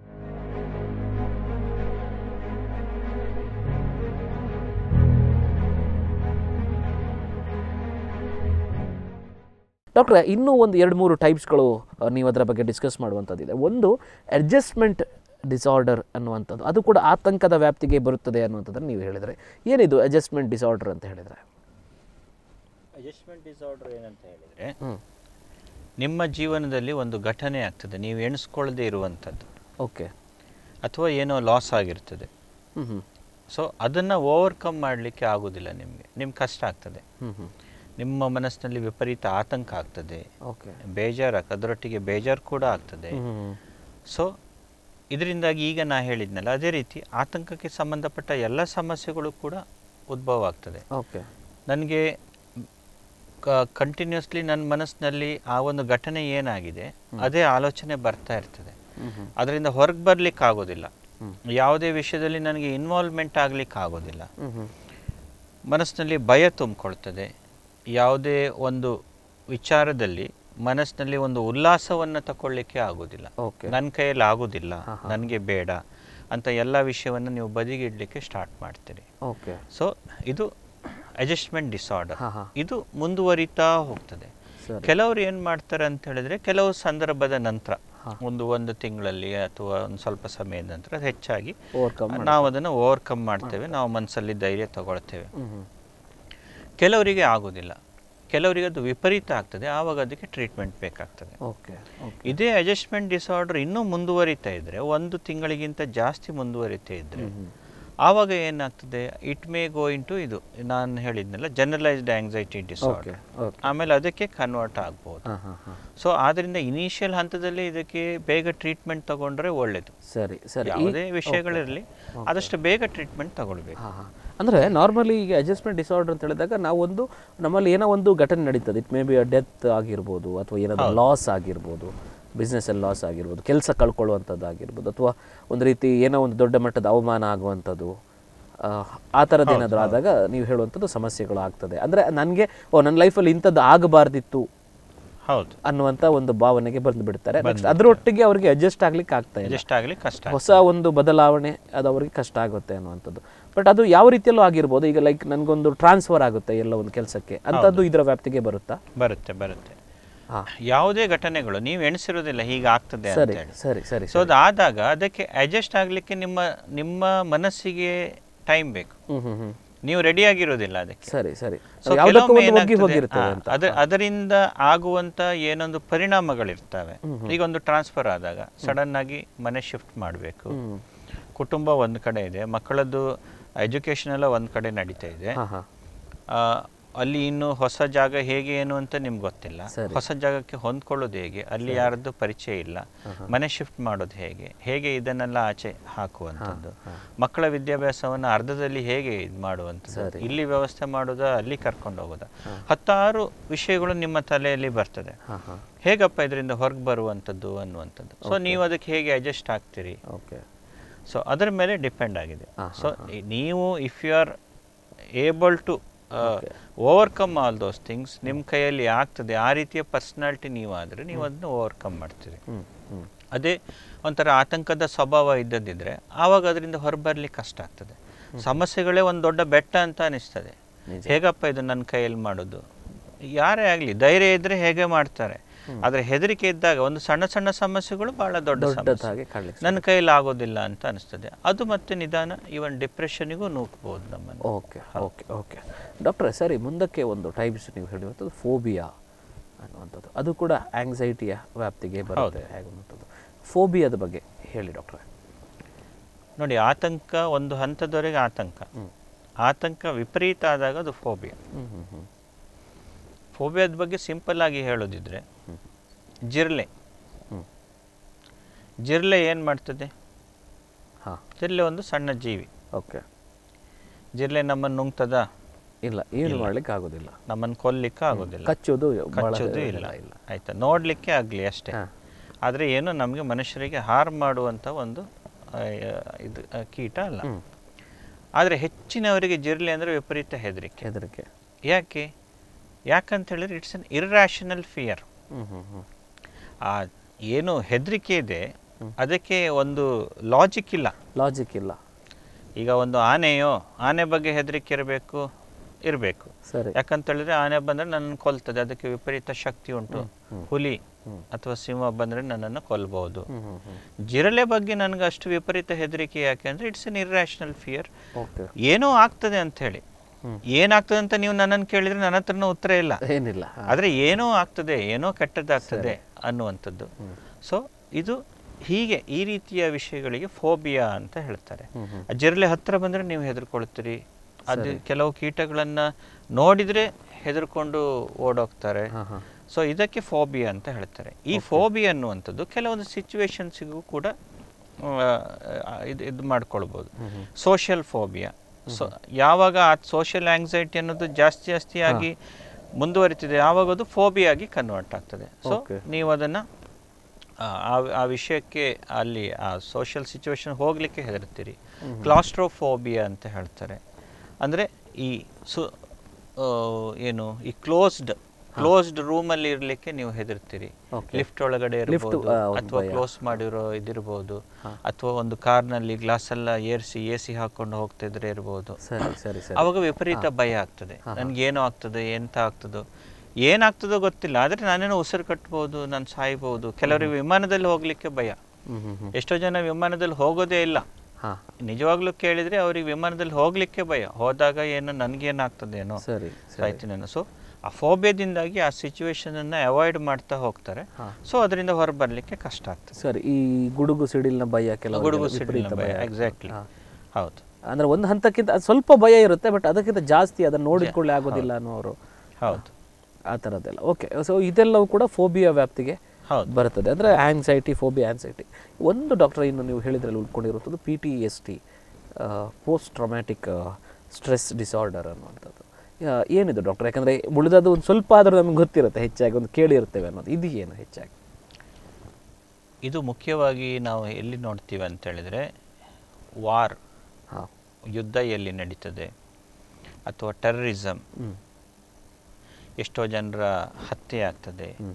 ಡಾಕ್ಟ್ರೆ ಇನ್ನೂ ಒಂದು ಎರಡು ಮೂರು ಟೈಪ್ಸ್ಗಳು ಅಹ್, ನೀವು ಅದರ ಬಗ್ಗೆ ಡಿಸ್ಕಸ್ ಮಾಡುವಂಥದ್ದಿದೆ ಒಂದು ಅಡ್ಜಸ್ಟ್ಮೆಂಟ್ ಡಿಸಾರ್ಡರ್ ಅನ್ನುವಂಥದ್ದು ಅದು ಕೂಡ ಆತಂಕದ ವ್ಯಾಪ್ತಿಗೆ ಬರುತ್ತದೆ ಅನ್ನುವಂಥದ್ದನ್ನು ನೀವು ಹೇಳಿದರೆ ಏನಿದು ಅಡ್ಜಸ್ಟ್ಮೆಂಟ್ ಡಿಸಾರ್ಡರ್ ಅಂತ ಹೇಳಿದರೆ ಅಡ್ಜಸ್ಟ್ಮೆಂಟ್ ಡಿಸಾರ್ಡರ್ ಏನಂತ ಹೇಳಿದರೆ ನಿಮ್ಮ ಜೀವನದಲ್ಲಿ ಒಂದು ಘಟನೆ ಆಗ್ತದೆ ನೀವು ಎಣಿಸ್ಕೊಳ್ಳದೆ ಇರುವಂಥದ್ದು ಓಕೆ ಅಥವಾ ಏನೋ ಲಾಸ್ ಆಗಿರ್ತದೆ ಹ್ಞೂ ಹ್ಞೂ ಸೊ ಅದನ್ನು ಓವರ್ಕಮ್ ಮಾಡಲಿಕ್ಕೆ ಆಗೋದಿಲ್ಲ ನಿಮಗೆ ನಿಮ್ಗೆ ಕಷ್ಟ ಆಗ್ತದೆ ಹ್ಞೂ ಹ್ಞೂ ನಿಮ್ಮ ಮನಸ್ಸಿನಲ್ಲಿ ವಿಪರೀತ ಆತಂಕ ಆಗ್ತದೆ ಓಕೆ ಬೇಜಾರು ಅದರೊಟ್ಟಿಗೆ ಬೇಜಾರು ಕೂಡ ಆಗ್ತದೆ ಹ್ಞೂ ಸೊ ಇದರಿಂದಾಗಿ ಈಗ ನಾ ಹೇಳಿದ್ನಲ್ಲ ಅದೇ ರೀತಿ ಆತಂಕಕ್ಕೆ ಸಂಬಂಧಪಟ್ಟ ಎಲ್ಲ ಸಮಸ್ಯೆಗಳು ಕೂಡ ಉದ್ಭವ ಆಗ್ತದೆ ಓಕೆ ನನಗೆ ಕಂಟಿನ್ಯೂಸ್ಲಿ ನನ್ನ ಮನಸ್ಸಿನಲ್ಲಿ ಆ ಒಂದು ಘಟನೆ ಏನಾಗಿದೆ ಅದೇ ಆಲೋಚನೆ ಬರ್ತಾ ಇರ್ತದೆ ಹ್ಞೂ ಹ್ಞೂ ಅದರಿಂದ ಹೊರಗೆ ಬರ್ಲಿಕ್ಕೆ ಆಗೋದಿಲ್ಲ ಯಾವುದೇ ವಿಷಯದಲ್ಲಿ ನನಗೆ ಇನ್ವಾಲ್ವ್ಮೆಂಟ್ ಆಗ್ಲಿಕ್ಕೆ ಆಗೋದಿಲ್ಲ ಹ್ಞೂ ಹ್ಞೂ ಮನಸ್ಸಿನಲ್ಲಿ ಭಯ ತುಂಬಿಕೊಳ್ತದೆ ಯಾವುದೇ ಒಂದು ವಿಚಾರದಲ್ಲಿ ಮನಸ್ಸಿನಲ್ಲಿ ಒಂದು ಉಲ್ಲಾಸವನ್ನು ತಗೊಳ್ಳಿಕ್ಕೆ ಆಗೋದಿಲ್ಲ ಓಕೆ ನನ್ನ ಕೈಯಲ್ಲಿ ಆಗೋದಿಲ್ಲ ನನಗೆ ಬೇಡ ಅಂತ ಎಲ್ಲ ವಿಷಯವನ್ನು ನೀವು ಬದಿಗಿಡ್ಲಿಕ್ಕೆ ಸ್ಟಾರ್ಟ್ ಮಾಡ್ತೀರಿ ಓಕೆ ಸೊ ಇದು ಅಡ್ಜಸ್ಟ್ಮೆಂಟ್ ಡಿಸಾರ್ಡರ್ ಹಾ, ಹಾ. ಇದು ಮುಂದುವರಿತಾ ಹೋಗ್ತದೆ ಸರಿ ಕೆಲವರು ಏನು ಮಾಡ್ತಾರೆ ಅಂತ ಹೇಳಿದ್ರೆ ಕೆಲವು ಸಂದರ್ಭದ ನಂತರ ಒಂದು ಒಂದು ತಿಂಗಳಲ್ಲಿ ಅಥವಾ ಒಂದು ಸ್ವಲ್ಪ ಸಮಯದ ನಂತರ ಅದು ಹೆಚ್ಚಾಗಿ ಓವರ್ಕಮ್ ನಾವು ಅದನ್ನು ಓವರ್ಕಮ್ ಮಾಡ್ತೇವೆ ನಾವು ಮನಸ್ಸಲ್ಲಿ ಧೈರ್ಯ ತಗೊಳ್ತೇವೆ ಹ್ಞೂ ಹ್ಞೂ ಕೆಲವರಿಗೆ ಆಗೋದಿಲ್ಲ ಕೆಲವರಿಗೆ ಅದು ವಿಪರೀತ ಆಗ್ತದೆ ಆವಾಗ ಅದಕ್ಕೆ ಟ್ರೀಟ್ಮೆಂಟ್ ಬೇಕಾಗ್ತದೆ ಓಕೆ ಓಕೆ ಇದೇ ಅಡ್ಜಸ್ಟ್ಮೆಂಟ್ ಡಿಸಾರ್ಡರ್ ಇನ್ನೂ ಮುಂದುವರಿತಾ ಇದ್ರೆ ಒಂದು ತಿಂಗಳಿಗಿಂತ ಜಾಸ್ತಿ ಮುಂದುವರಿತಾ ಇದ್ರೆ ಆವಾಗ ಏನಾಗ್ತದೆ ಇಟ್ ಮೇ ಗೋ ಇಂಟು ಇದು ನಾನು ಹೇಳಿದ್ನಲ್ಲ generalized anxiety okay disorder okay ಆಮೇಲೆ ಅದಕ್ಕೆ ಕನ್ವರ್ಟ್ ಆಗ್ಬೋದು ಹಾಂ ಹಾಂ ಹಾಂ ಸೊ ಆದ್ರಿಂದ ಇನಿಷಿಯಲ್ ಹಂತದಲ್ಲಿ ಇದಕ್ಕೆ ಬೇಗ ಟ್ರೀಟ್ಮೆಂಟ್ ತಗೊಂಡ್ರೆ ಒಳ್ಳೇದು ಸರಿ ಸರಿ ಈ- ಯಾವುದೇ ವಿಷಯಗಳಿರಲಿ ಆದಷ್ಟು ಬೇಗ ಟ್ರೀಟ್ಮೆಂಟ್ ತಗೊಳ್ಬೇಕು ಹಾಂ ಹಾಂ ಅಂದರೆ ನಾರ್ಮಲಿ ಈಗ ಅಡ್ಜಸ್ಟ್ಮೆಂಟ್ ಡಿಸಾರ್ಡರ್ ಅಂತ ಹೇಳಿದಾಗ ನಾವು ಒಂದು ನಮ್ಮಲ್ಲಿ ಏನೋ ಒಂದು ಘಟನೆ ನಡೀತದೆ ಇಟ್ ಮೇ ಬಿ ಡೆತ್ ಆಗಿರ್ಬೋದು ಅಥವಾ ಏನಾದರೂ ಲಾಸ್ ಆಗಿರ್ಬೋದು ಬಿಸ್ನೆಸ್ಸಲ್ಲಿ ಲಾಸ್ ಆಗಿರ್ಬೋದು ಕೆಲಸ ಕಳ್ಕೊಳ್ಳುವಂಥದ್ದು ಆಗಿರ್ಬೋದು ಅಥವಾ ಒಂದು ರೀತಿ ಏನೋ ಒಂದು ದೊಡ್ಡ ಮಟ್ಟದ ಅವಮಾನ ಆಗುವಂಥದ್ದು ಆ, ಆ ಥರದ್ದು ಏನಾದರೂ ಆದಾಗ ನೀವು ಹೇಳುವಂಥದ್ದು ಸಮಸ್ಯೆಗಳು ಆಗ್ತದೆ ಅಂದರೆ ನನಗೆ ಓ ನನ್ನ ಲೈಫಲ್ಲಿ ಇಂಥದ್ದು ಆಗಬಾರ್ದಿತ್ತು ಹೌದು ಅನ್ನುವಂಥ ಒಂದು ಭಾವನೆಗೆ ಬಂದು ಬಿಡ್ತಾರೆ ನೆಕ್ಸ್ಟ್ ಅದರೊಟ್ಟಿಗೆ ಅವರಿಗೆ ಅಡ್ಜಸ್ಟ್ ಆಗ್ಲಿಕ್ಕೆ ಆಗ್ತಾ ಇಲ್ಲ ಅಡ್ಜಸ್ಟ್ ಆಗಲಿ ಕಷ್ಟ ಹೊಸ ಒಂದು ಬದಲಾವಣೆ ಅದು ಅವರಿಗೆ ಕಷ್ಟ ಆಗುತ್ತೆ ಅನ್ನುವಂಥದ್ದು ಬಟ್ ಅದು ಯಾವ ರೀತಿಯಲ್ಲೂ ಆಗಿರ್ಬೋದು ಈಗ ಲೈಕ್ ನನಗೊಂದು ಟ್ರಾನ್ಸ್ಫರ್ ಆಗುತ್ತೆ ಎಲ್ಲ ಒಂದು ಕೆಲಸಕ್ಕೆ ಅಂಥದ್ದು ಇದರ ವ್ಯಾಪ್ತಿಗೆ ಬರುತ್ತಾ ಬರುತ್ತೆ ಬರುತ್ತೆ ಹಾ. ಯಾವುದೇ ಘಟನೆಗಳು ನೀವು ಎಣಿಸಿರೋದಿಲ್ಲ ಹೀಗೆ ಆಗ್ತದೆ ಅಂತ ಸರಿ ಹೇಳಿ ಸರಿ ಸರಿ ಸೊ ಅದಾದಾಗ ಅದಕ್ಕೆ ಅಡ್ಜಸ್ಟ್ ಆಗಲಿಕ್ಕೆ ನಿಮ್ಮ ನಿಮ್ಮ ಮನಸ್ಸಿಗೆ ಟೈಮ್ ಬೇಕು ಹ್ಮ್ ಹ್ಮ್ ಹ್ಮ್ ನೀವು ರೆಡಿ ಆಗಿರೋದಿಲ್ಲ ಅದಕ್ಕೆ ಸರಿ ಸರಿ So ಯಾವುದಕ್ಕೂ ಕೆಲವೊಮ್ಮೆ ಒಂದು ಒಗ್ಗಿ ಏನಾಗ್ತದೆ, ಹೋಗಿರ್ತದೆ ಆ, ಅಂತ ಅದ ಅದರಿಂದ ಆಗುವಂತ ಏನೊಂದು ಪರಿಣಾಮಗಳಿರ್ತವೆ ಈಗ ಒಂದು ಟ್ರಾನ್ಸ್ಫರ್ ಆದಾಗ ಸಡನ್ ಆಗಿ ಮನೆ ಶಿಫ್ಟ್ ಮಾಡಬೇಕು ಹ್ಮ್ ಕುಟುಂಬ ಒಂದು ಕಡೆ ಇದೆ ಮಕ್ಕಳದ್ದು ಎಜುಕೇಶನ್ ಎಲ್ಲ ಒಂದು ಕಡೆ ನಡೀತಾ ಇದೆ ಹಾ ಹಾ ಆ, ಅಲ್ಲಿ ಇನ್ನು ಹೊಸ ಜಾಗ ಹೇಗೆ ಏನು ಅಂತ ನಿಮ್ಗೆ ಗೊತ್ತಿಲ್ಲ ಸರಿ. ಹೊಸ ಜಾಗಕ್ಕೆ ಹೊಂದ್ಕೊಳ್ಳೋದು ಹೇಗೆ ಅಲ್ಲಿ ಯಾರದ್ದು ಪರಿಚಯ ಇಲ್ಲ ಮನೆ ಶಿಫ್ಟ್ ಮಾಡೋದು ಹೇಗೆ ಹೇಗೆ ಇದನ್ನೆಲ್ಲ ಆಚೆ ಹಾಕುವಂಥದ್ದು ಮಕ್ಕಳ ವಿದ್ಯಾಭ್ಯಾಸವನ್ನು ಅರ್ಧದಲ್ಲಿ ಹೇಗೆ ಇದು ಮಾಡುವಂಥದ್ದು ಇಲ್ಲಿ ವ್ಯವಸ್ಥೆ ಮಾಡೋದಾ ಅಲ್ಲಿ ಕರ್ಕೊಂಡು ಹೋಗೋದಾ ಹತ್ತಾರು ವಿಷಯಗಳು ನಿಮ್ಮ ತಲೆಯಲ್ಲಿ ಬರ್ತದೆ ಹಾ ಹಾ ಹೇಗಪ್ಪ ಇದರಿಂದ ಹೊರಗೆ ಬರುವಂಥದ್ದು ಅನ್ನುವಂಥದ್ದು ಸೊ ನೀವು ಅದಕ್ಕೆ ಹೇಗೆ ಅಡ್ಜಸ್ಟ್ ಆಗ್ತೀರಿ ಓಕೆ ಸೊ ಅದರ ಮೇಲೆ ಡಿಪೆಂಡ್ ಆಗಿದೆ ಸೊ ನೀವು if you are able to overcome all those things ನಿಮ್ಮ ಕೈಯಲ್ಲಿ ಆಗ್ತದೆ ಆ ರೀತಿಯ ಪರ್ಸ್ನಾಲಿಟಿ ನೀವಾದರೆ ನೀವು ಅದನ್ನ ಓವರ್ಕಮ್ ಮಾಡ್ತೀರಿ ಹ್ಮ್ ಹ್ಮ್ ಅದೇ ಒಂಥರ ಆತಂಕದ ಸ್ವಭಾವ ಇದ್ದದಿದ್ರೆ ಆವಾಗ ಅದರಿಂದ ಹೊರಬರ್ಲಿಕ್ಕೆ ಕಷ್ಟ ಆಗ್ತದೆ ಸಮಸ್ಯೆಗಳೇ ಒಂದು ದೊಡ್ಡ ಬೆಟ್ಟ ಅಂತ ಅನಿಸ್ತದೆ ಹೇಗಪ್ಪ ಇದು ನನ್ನ ಕೈಯಲ್ಲಿ ಮಾಡೋದು ಯಾರೇ ಆಗಲಿ ಧೈರ್ಯ ಇದ್ದರೆ ಹೇಗೆ ಮಾಡ್ತಾರೆ ಆದರೆ ಹೆದರಿಕೆ ಇದ್ದಾಗ ಒಂದು ಸಣ್ಣ ಸಣ್ಣ ಸಮಸ್ಯೆಗಳು ಬಹಳ ದೊಡ್ಡ ಸಮಸ್ಯೆ ದೊಡ್ಡದಾಗಿ ಕಾಣ್ಲಿಕ್ಕೆ ನನ್ನ ಕೈಯಲ್ಲಿ ಆಗೋದಿಲ್ಲ ಅಂತ ಅನಿಸ್ತದೆ ಅದು ಮತ್ತೆ ನಿಧಾನ ಇವನ್ ಡಿಪ್ರೆಷನ್ನಿಗೂ ನೂಕ್ಬೋದು ನಮ್ಮನ್ನು ಓಕೆ ಓಕೆ ಓಕೆ ಡಾಕ್ಟ್ರೆ ಸರಿ ಮುಂದಕ್ಕೆ ಒಂದು ಟೈಪ್ಸ್ ನೀವು ಹೇಳಿರುವಂಥದ್ದು ಫೋಬಿಯಾ ಅನ್ನುವಂಥದ್ದು ಅದು ಕೂಡ ಆಂಗ್ಸೈಟಿಯ ವ್ಯಾಪ್ತಿಗೆ ಬರುತ್ತೆ ಹೇಗುವಂಥದ್ದು ಫೋಬಿಯಾದ ಬಗ್ಗೆ ಹೇಳಿ ಡಾಕ್ಟ್ರೆ ನೋಡಿ ಆತಂಕ ಒಂದು ಹಂತದವರೆಗೆ ಆತಂಕ ಆತಂಕ ವಿಪರೀತ ಆದಾಗ ಅದು ಫೋಬಿಯಾ ಹ್ಮ್ ಹ್ಮ್ ಹ್ಮ್ ಫೋಬಿಯಾದ ಬಗ್ಗೆ ಸಿಂಪಲ್ ಆಗಿ ಹೇಳೋದಿದ್ರೆ ಜಿರ್ಲೆ ಹ್ಮ್ ಜಿರ್ಲೆ ಏನು ಮಾಡ್ತದೆ ಹಾಂ ಜಿರ್ಲೆ ಒಂದು ಸಣ್ಣ ಜೀವಿ ಓಕೆ ಜಿರ್ಲೆ ನಮ್ಮನ್ನು ನುಂಗ್ತದ ಇಲ್ಲ ಏನು ಮಾಡ್ಲಿಕ್ಕೆ ಆಗೋದಿಲ್ಲ ನಮ್ಮನ್ನು ಕೊಲ್ಲಿಕ್ಕೆ ಆಗೋದಿಲ್ಲ ಕಚ್ಚೋದು ಬಹಳ ಕಚ್ಚೋದು ಇಲ್ಲ ಆಯ್ತಾ ನೋಡ್ಲಿಕ್ಕೆ ಆಗಲಿ ಅಷ್ಟೇ ಹಾ. ಆದರೆ ಏನು ನಮಗೆ ಮನುಷ್ಯರಿಗೆ ಹಾರ್ಮ್ ಮಾಡುವಂಥ ಒಂದು ಆ, ಇದು ಆ, ಕೀಟ ಅಲ್ಲ ಹ್ಮ್. ಆದರೆ ಹೆಚ್ಚಿನವರಿಗೆ ಜಿರ್ಲೆ ಅಂದರೆ ವಿಪರೀತ ಹೆದರಿಕೆ ಹೆದರಿಕೆ ಯಾಕೆ ಯಾಕಂತ ಹೇಳಿದ್ರೆ it's an irrational fear hmm hmm hmm ಆ ಏನು ಹೆದರಿಕೆ ಇದೆ ಅದಕ್ಕೆ ಒಂದು ಲಾಜಿಕ್ ಇಲ್ಲ ಲಾಜಿಕ್ ಇಲ್ಲ ಈಗ ಒಂದು ಆನೆಯೋ ಆನೆ ಬಗ್ಗೆ ಹೆದರಿಕೆ ಇರಬೇಕು ಇರಬೇಕು ಸರಿ ಯಾಕಂತ ಹೇಳಿದ್ರೆ ಆನೆ ಬಂದರೆ ನನ್ನನ್ನು ಕೊಲ್ತದೆ ಅದಕ್ಕೆ ವಿಪರೀತ ಶಕ್ತಿ ಉಂಟು ಹುಲಿ ಅಥವಾ ಸಿಂಹ ಬಂದರೆ ನನ್ನನ್ನು ಕೊಲ್ಬಹುದು ಹ್ಮ್ ಹ್ಮ್ ಹ್ಮ್ ಜಿರಳೆ ಬಗ್ಗೆ ನನಗೆ ಅಷ್ಟು ವಿಪರೀತ ಹೆದರಿಕೆ ಯಾಕೆ ಅಂದರೆ it's an irrational fear okay ಏನೋ ಆಗ್ತದೆ ಅಂತ ಹೇಳಿ ಹ್ಮ್. ಏನಾಗ್ತದೆ ಅಂತ ನೀವು ನನ್ನನ್ನು ಕೇಳಿದ್ರೆ ನನ್ನ ಹತ್ರನೂ ಉತ್ತರ ಇಲ್ಲ ಏನಿಲ್ಲ ಹಾ. ಆದರೆ ಏನೋ ಆಗ್ತದೆ ಏನೋ ಕೆಟ್ಟದ್ದಾಗ್ತದೆ ಅನ್ನುವಂಥದ್ದು ಸೊ ಇದು ಹೀಗೆ ಈ ರೀತಿಯ ವಿಷಯಗಳಿಗೆ ಫೋಬಿಯಾ ಅಂತ ಹೇಳ್ತಾರೆ ಹ್ಮ್ ಹ್ಮ್. ಆ ಜಿರಳೆ ಹತ್ರ ಬಂದರೆ ನೀವು ಹೆದರ್ಕೊಳ್ತೀರಿ ಅದು ಕೆಲವು ಕೀಟಗಳನ್ನ ನೋಡಿದ್ರೆ ಹೆದರ್ಕೊಂಡು ಓಡೋಗ್ತಾರೆ ಹಾ ಹಾ ಸೊ ಇದಕ್ಕೆ ಫೋಬಿಯಾ ಅಂತ ಹೇಳ್ತಾರೆ ಈ ಫೋಬಿಯಾ ಅನ್ನುವಂಥದ್ದು ಕೆಲವೊಂದು ಸಿಚುವೇಶನ್ಸಿಗೂ ಕೂಡ ಆ, ಇದು ಇದು ಮಾಡ್ಕೊಳ್ಬೋದು ಸೋಷಿಯಲ್ ಫೋಬಿಯಾ ಸೊ ಯಾವಾಗ ಆ ಸೋಷಿಯಲ್ ಆಂಗ್ಸೈಟಿ ಅನ್ನೋದು ಜಾಸ್ತಿ ಜಾಸ್ತಿ ಆಗಿ ಮುಂದುವರಿತಿದೆ ಆವಾಗ ಅದು ಫೋಬಿಯಾ ಆಗಿ ಕನ್ವರ್ಟ್ ಆಗ್ತದೆ ಸೊ Okay. ನೀವು ಅದನ್ನು ಆ ಆ ವಿಷಯಕ್ಕೆ ಅಲ್ಲಿ ಆ ಸೋಷಿಯಲ್ ಸಿಚುವೇಶನ್ ಹೋಗಲಿಕ್ಕೆ ಹೆದರ್ತೀರಿ ಕ್ಲಾಸ್ಟ್ರೋಫೋಬಿಯಾ ಅಂತ ಹೇಳ್ತಾರೆ ಅಂದರೆ ಈ ಸು ಆ, ಏನು ಈ ಕ್ಲೋಸ್ಡ್ ಕ್ಲೋಸ್ಡ್ ರೂಮಲ್ಲಿ ಇರಲಿಕ್ಕೆ ನೀವು ಹೆದರ್ತೀರಿ Okay. ಲಿಫ್ಟ್ ಒಳಗಡೆ ಇರ್ಬೋದು ಆ, ಒಂದು ಅಥವಾ ಭಯ. ಕ್ಲೋಸ್ ಮಾಡಿರೋ ಇದಿರ್ಬೋದು ಅಥವಾ ಒಂದು ಕಾರ್ನಲ್ಲಿ ಗ್ಲಾಸ್ ಎಲ್ಲ ಏರಿಸಿ ಎ ಸಿ ಹಾಕೊಂಡು ಹೋಗ್ತಿದ್ರೆ ಇರ್ಬೋದು ಸರಿ ಸರಿ ಸರಿ ಅವಾಗ ವಿಪರೀತ ಭಯ ಆಗ್ತದೆ ನನ್ಗೆ ಏನೋ ಆಗ್ತದೆ ಎಂತ ಆಗ್ತದೋ ಏನಾಗ್ತದೋ ಗೊತ್ತಿಲ್ಲ ಆದರೆ ನಾನೇನೋ ಉಸಿರು ಕಟ್ಬೋದು ನಾನು ಸಾಯ್ಬೋದು ಕೆಲವರಿಗೆ ವಿಮಾನದಲ್ಲಿ ಹೋಗ್ಲಿಕ್ಕೆ ಭಯ ಹ್ಮ್ ಹ್ಮ್ ಹ್ಮ್ ಎಷ್ಟೋ ಜನ ವಿಮಾನದಲ್ಲಿ ಹೋಗೋದೇ ಇಲ್ಲ ಹಾ ನಿಜವಾಗ್ಲೂ ಕೇಳಿದ್ರೆ ಅವ್ರಿಗೆ ವಿಮಾನದಲ್ಲಿ ಹೋಗ್ಲಿಕ್ಕೆ ಭಯ ಹೋದಾಗ ಏನೋ ನನಗೇನಾಗ್ತದೇನೋ ಸರಿ ಸಾಯ್ತೀನೇನೋ ಸೊ ಆ ಫೋಬಿಯಾದಿಂದಾಗಿ ಆ ಸಿಚುವೇಶನ್ ಅನ್ನ ಅವಾಯ್ಡ್ ಮಾಡ್ತಾ ಹೋಗ್ತಾರೆ ಹಾ. ಸೊ ಅದರಿಂದ ಹೊರಬರ್ಲಿಕ್ಕೆ ಕಷ್ಟ ಆಗ್ತದೆ ಸರಿ ಈ ಗುಡುಗು ಸಿಡಿಲಿನ ಭಯ ಕೆಲವು ಗುಡುಗು ಸಿಡಿಲಿನ ಭಯ ಎಕ್ಸಾಕ್ಟ್ಲಿ ಹಾ. ಹೌದು ಅಂದ್ರೆ ಒಂದು ಹಂತಕ್ಕಿಂತ ಅದ್ ಸ್ವಲ್ಪ ಭಯ ಇರುತ್ತೆ ಬಟ್ ಅದಕ್ಕಿಂತ ಜಾಸ್ತಿ ಅದನ್ನ ನೋಡಿಕೊಳ್ಳೆ ಆಗೋದಿಲ್ಲ ಅನ್ನೋರು ಹೌದು ಆ ಥರದ್ದೆಲ್ಲ ಓಕೆ ಸೊ ಇದೆಲ್ಲವೂ ಕೂಡ ಫೋಬಿಯಾ ವ್ಯಾಪ್ತಿಗೆ ಹೌದು ಬರ್ತದೆ ಅಂದರೆ ಆಂಗ್ಸೈಟಿ ಫೋಬಿಯಾ ಆಂಗ್ಸೈಟಿ ಒಂದು ಡಾಕ್ಟರ್ ಇನ್ನು ನೀವು ಹೇಳಿದ್ರಲ್ಲಿ ಉಳ್ಕೊಂಡಿರುವಂಥದ್ದು P T S T post traumatic stress disorder ಅನ್ನುವಂಥದ್ದು ಆ, ಏನಿದು ಡಾಕ್ಟರ್ ಯಾಕಂದರೆ ಉಳಿದದ್ದು ಒಂದು ಸ್ವಲ್ಪ ಆದರೂ ನಮ್ಗೆ ಗೊತ್ತಿರುತ್ತೆ ಹೆಚ್ಚಾಗಿ ಒಂದು ಕೇಳಿರ್ತೇವೆ ಅನ್ನೋದು ಇದು ಏನು ಹೆಚ್ಚಾಗಿ ಇದು ಮುಖ್ಯವಾಗಿ ನಾವು ಎಲ್ಲಿ ನೋಡ್ತೀವಿ ಅಂತ ಹೇಳಿದ್ರೆ ವಾರ್ ಹಾಂ ಯುದ್ಧ ಎಲ್ಲಿ ನಡೀತದೆ ಅಥವಾ ಟೆರರಿಸಮ್ ಹ್ಞೂ ಎಷ್ಟೋ ಜನರ ಹತ್ಯೆ ಆಗ್ತದೆ ಹ್ಞೂ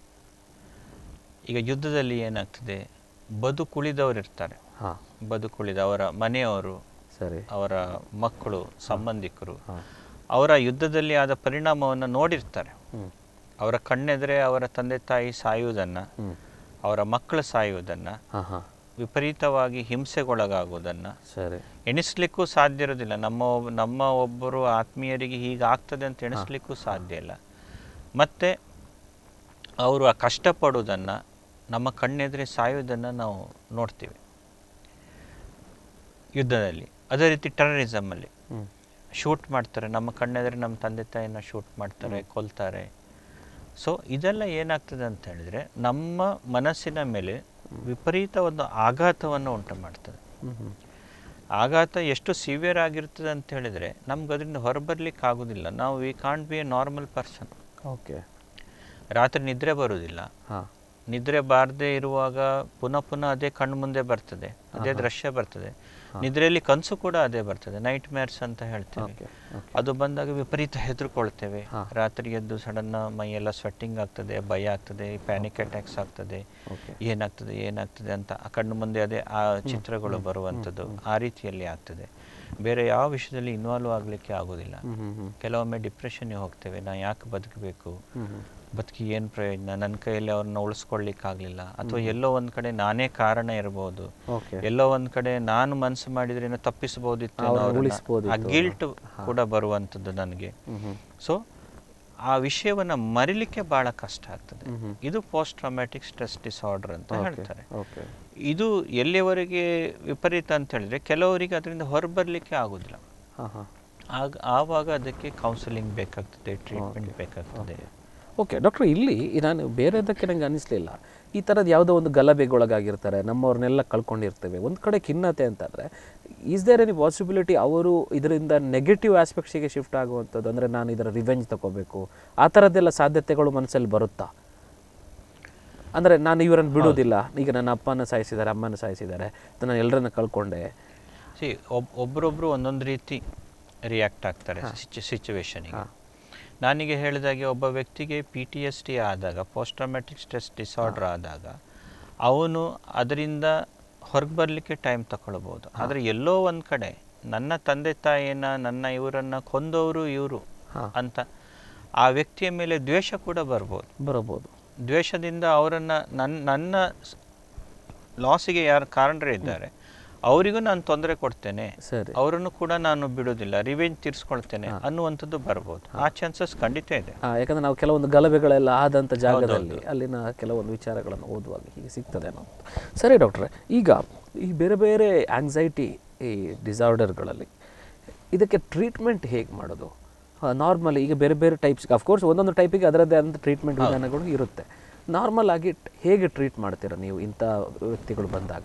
ಈಗ ಯುದ್ಧದಲ್ಲಿ ಏನಾಗ್ತದೆ ಬದುಕುಳಿದವರು ಇರ್ತಾರೆ ಹಾಂ ಬದುಕುಳಿದ ಅವರ ಮನೆಯವರು ಸರಿ ಅವರ ಮಕ್ಕಳು ಸಂಬಂಧಿಕರು ಹಾಂ ಅವರ ಯುದ್ಧದಲ್ಲಿ ಆದ ಪರಿಣಾಮವನ್ನು ನೋಡಿರ್ತಾರೆ ಹ್ಞೂ ಅವರ ಕಣ್ಣೆದರೆ ಅವರ ತಂದೆ ತಾಯಿ ಸಾಯುವುದನ್ನು ಹ್ಞೂ ಅವರ ಮಕ್ಕಳು ಸಾಯುವುದನ್ನು ಹಾಂ ಹಾಂ ವಿಪರೀತವಾಗಿ ಹಿಂಸೆಗೊಳಗಾಗುವುದನ್ನು ಸರಿ ಎಣಿಸ್ಲಿಕ್ಕೂ ಸಾಧ್ಯ ಇರೋದಿಲ್ಲ ನಮ್ಮ ಒಬ್- ನಮ್ಮ ಒಬ್ಬರು ಆತ್ಮೀಯರಿಗೆ ಹೀಗೆ ಆಗ್ತದೆ ಅಂತ ಎಣಿಸ್ಲಿಕ್ಕೂ ಸಾಧ್ಯ ಇಲ್ಲ ಮತ್ತು ಅವರು ಆ ಕಷ್ಟಪಡುವುದನ್ನು ನಮ್ಮ ಕಣ್ಣೆದುರೆ ಸಾಯುವುದನ್ನು ನಾವು ನೋಡ್ತೀವಿ ಯುದ್ಧದಲ್ಲಿ ಅದೇ ರೀತಿ ಟೆರರಿಸಮಲ್ಲಿ ಹ್ಞೂ ಶೂಟ್ ಮಾಡ್ತಾರೆ ನಮ್ಮ ಕಣ್ಣೆದುರೆ ನಮ್ಮ ತಂದೆ ತಾಯಿನ ಶೂಟ್ ಮಾಡ್ತಾರೆ ಕೊಲ್ತಾರೆ ಸೊ ಇದೆಲ್ಲ ಏನಾಗ್ತದೆ ಅಂತ ಹೇಳಿದರೆ ನಮ್ಮ ಮನಸ್ಸಿನ ಮೇಲೆ ವಿಪರೀತ ಒಂದು ಆಘಾತವನ್ನು ಉಂಟು ಮಾಡ್ತದೆ ಹ್ಞೂ ಹ್ಞೂ ಆಘಾತ ಎಷ್ಟು ಸಿವಿಯರ್ ಆಗಿರ್ತದೆ ಅಂತ ಹೇಳಿದರೆ ನಮ್ಗೆ ಅದರಿಂದ ಹೊರಬರ್ಲಿಕ್ಕೆ ಆಗೋದಿಲ್ಲ ನಾವು we can't be a normal person okay ರಾತ್ರಿ ನಿದ್ರೆ ಬರುವುದಿಲ್ಲ ಹಾಂ ನಿದ್ರೆ ಬಾರದೇ ಇರುವಾಗ ಪುನಃ ಪುನಃ ಅದೇ ಕಣ್ಣು ಮುಂದೆ ಬರ್ತದೆ ಅದೇ ದೃಶ್ಯ ಬರ್ತದೆ ನಿದ್ರೆಯಲ್ಲಿ ಕನಸು ಕೂಡ ಅದೇ ಬರ್ತದೆ ನೈಟ್ ಮ್ಯಾರ್ಸ್ ಅಂತ ಹೇಳ್ತೀವಿ ಓಕೆ ಅದು ಬಂದಾಗ ವಿಪರೀತ ಹೆದರ್ಕೊಳ್ತೇವೆ ರಾತ್ರಿ ಎದ್ದು ಸಡನ್ನ ಮೈಯೆಲ್ಲ ಸ್ವೆಟ್ಟಿಂಗ್ ಆಗ್ತದೆ ಭಯ ಆಗ್ತದೆ ಪ್ಯಾನಿಕ್ ಅಟ್ಯಾಕ್ಸ್ ಆಗ್ತದೆ Okay. ಏನಾಗ್ತದೆ ಏನಾಗ್ತದೆ ಅಂತ ಆ ಕಣ್ಣು ಮುಂದೆ ಅದೇ ಆ ಚಿತ್ರಗಳು ಬರುವಂಥದ್ದು ಆ ರೀತಿಯಲ್ಲಿ ಆಗ್ತದೆ ಬೇರೆ ಯಾವ ವಿಷಯದಲ್ಲಿ ಇನ್ವಾಲ್ವ್ ಆಗಲಿಕ್ಕೆ ಆಗೋದಿಲ್ಲ ಕೆಲವೊಮ್ಮೆ ಡಿಪ್ರೆಷನ್ಗೆ ಹೋಗ್ತೇವೆ ನಾ ಯಾಕೆ ಬದುಕಬೇಕು ಬದುಕಿ ಏನು ಪ್ರಯೋಜನ ನನ್ನ ಕೈಯಲ್ಲಿ ಅವ್ರನ್ನ ಉಳಿಸ್ಕೊಳ್ಳಿಕ್ಕಾಗಲಿಲ್ಲ ಅಥವಾ ಎಲ್ಲೋ ಒಂದು ಕಡೆ ನಾನೇ ಕಾರಣ ಇರಬಹುದು ಓಕೆ ಎಲ್ಲೋ ಒಂದ್ ಕಡೆ ನಾನು ಮನಸ್ಸು ಮಾಡಿದ್ರೆ ಏನೋ ತಪ್ಪಿಸಬಹುದಿತ್ತು ಅನ್ನೋ ಅವ್ರನ್ನ ಅವ್ರನ್ನ- ಉಳಿಸ್ಬೋದಿತ್ತು ಆ ಗಿಲ್ಟ್ ಕೂಡ ಬರುವಂಥದ್ದು ನನಗೆ ಸೊ ಆ ವಿಷಯವನ್ನ ಮರಿಲಿಕ್ಕೆ ಬಹಳ ಕಷ್ಟ ಆಗ್ತದೆ ಇದು ಪೋಸ್ಟ್ ಟ್ರಾಮ್ಯಾಟಿಕ್ ಸ್ಟ್ರೆಸ್ ಡಿಸಾರ್ಡರ್ ಅಂತ ಹೇಳ್ತಾರೆ ಓಕೆ ಇದು ಎಲ್ಲಿಯವರೆಗೆ ವಿಪರೀತ ಅಂತ ಹೇಳಿದ್ರೆ ಕೆಲವರಿಗೆ ಅದರಿಂದ ಹೊರಬರ್ಲಿಕ್ಕೆ ಆಗುದಿಲ್ಲ ಹಾಂ ಹಾಂ ಆಗ ಆವಾಗ ಅದಕ್ಕೆ ಕೌನ್ಸಿಲಿಂಗ್ ಬೇಕಾಗ್ತದೆ ಟ್ರೀಟ್ಮೆಂಟ್ ಬೇಕಾಗ್ತದೆ ಓಕೆ ಡಾಕ್ಟರ್ ಇಲ್ಲಿ ನಾನು ಬೇರೆದಕ್ಕೆ ನಂಗೆ ಅನಿಸ್ಲಿಲ್ಲ ಈ ಥರದ್ದು ಯಾವುದೋ ಒಂದು ಗಲಭೆಗೊಳಗಾಗಿರ್ತಾರೆ ನಮ್ಮವ್ರನ್ನೆಲ್ಲ ಕಳ್ಕೊಂಡಿರ್ತೇವೆ ಒಂದು ಕಡೆ ಖಿನ್ನತೆ ಅಂತಂದರೆ ಈಸ್ ದೇರ್ ಎನಿ ಪಾಸಿಬಿಲಿಟಿ ಅವರು ಇದರಿಂದ ನೆಗೆಟಿವ್ ಆಸ್ಪೆಕ್ಟ್ಸಿಗೆ ಶಿಫ್ಟ್ ಆಗುವಂಥದ್ದು ಅಂದರೆ ನಾನು ಇದರ ರಿವೆಂಜ್ ತಗೋಬೇಕು ಆ ಥರದ್ದೆಲ್ಲ ಸಾಧ್ಯತೆಗಳು ಮನಸ್ಸಲ್ಲಿ ಬರುತ್ತಾ ಅಂದರೆ ನಾನು ಇವರನ್ನು ಬಿಡೋದಿಲ್ಲ ಈಗ ನನ್ನ ಅಪ್ಪನ ಸಾಯಿಸಿದ್ದಾರೆ ಅಮ್ಮನ ಸಾಯಿಸಿದ್ದಾರೆ ನಾನು ಎಲ್ಲರನ್ನ ಕಳ್ಕೊಂಡೆ ಸಿ ಒಬ್ ಒಬ್ರೊಬ್ರು ಒಂದೊಂದು ರೀತಿ ರಿಯಾಕ್ಟ್ ಆಗ್ತಾರೆ ಸಿಚುವೇಶನಿಗೆ ನಾನೀಗ ಹೇಳಿದಾಗೆ ಒಬ್ಬ ವ್ಯಕ್ತಿಗೆ ಪಿ ಟಿ ಎಸ್ ಟಿ ಆದಾಗ ಪೋಸ್ಟ್ ಟ್ರಾಮ್ಯಾಟಿಕ್ ಸ್ಟ್ರೆಸ್ ಡಿಸಾರ್ಡರ್ ಆದಾಗ ಅವನು ಅದರಿಂದ ಹೊರಗೆ ಬರಲಿಕ್ಕೆ ಟೈಮ್ ತಗೊಳ್ಬೋದು ಆದರೆ ಎಲ್ಲೋ ಒಂದು ಕಡೆ ನನ್ನ ತಂದೆ ತಾಯಿಯನ್ನ ನನ್ನ ಇವರನ್ನ ಕೊಂದವರು ಇವರು ಅಂತ ಆ ವ್ಯಕ್ತಿಯ ಮೇಲೆ ದ್ವೇಷ ಕೂಡ ಬರ್ಬೋದು ಬರಬಹುದು ದ್ವೇಷದಿಂದ ಅವರನ್ನ ನನ್ನ ನನ್ನ ಲಾಸಿಗೆ ಯಾರು ಕಾರಣರೇ ಇದ್ದಾರೆ ಅವರಿಗೂ ನಾನು ತೊಂದರೆ ಕೊಡ್ತೇನೆ ಸರಿ ಅವರನ್ನು ಕೂಡ ನಾನು ಬಿಡೋದಿಲ್ಲ ರಿವೆಂಜ್ ತೀರ್ಸ್ಕೊಳ್ತೇನೆ ಅನ್ನುವಂಥದ್ದು ಬರ್ಬೋದು ಆ ಚಾನ್ಸಸ್ ಖಂಡಿತ ಇದೆ ಆ, ಯಾಕಂದ್ರೆ ನಾವು ಕೆಲವೊಂದು ಗಲಭೆಗಳೆಲ್ಲ ಆದಂಥ ಜಾಗದಲ್ಲಿ ಅಲ್ಲಿನ ಕೆಲವೊಂದು ವಿಚಾರಗಳನ್ನು ಓದುವಾಗ ಹೀಗೆ ಸಿಗ್ತದೆ ನಾವು ಸರಿ ಡಾಕ್ಟ್ರೆ ಈಗ ಈ ಬೇರೆ ಬೇರೆ ಆಂಗ್ಸೈಟಿ ಈ ಡಿಸಾರ್ಡರ್ಗಳಲ್ಲಿ ಇದಕ್ಕೆ ಟ್ರೀಟ್ಮೆಂಟ್ ಹೇಗೆ ಮಾಡೋದು ನಾರ್ಮಲಿ ಈಗ ಬೇರೆ ಬೇರೆ ಟೈಪ್ಸ್ ಅಫ್ಕೋರ್ಸ್ ಒಂದೊಂದು ಟೈಪಿಗೆ ಅದರದ್ದೇ ಆದಂಥ ಟ್ರೀಟ್ಮೆಂಟ್ ವಿಧಾನಗಳು ಇರುತ್ತೆ ನಾರ್ಮಲ್ ಆಗಿ ಟ್- ಹೇಗೆ ಟ್ರೀಟ್ ಮಾಡ್ತೀರಾ ನೀವು ಇಂಥ ವ್ಯಕ್ತಿಗಳು ಬಂದಾಗ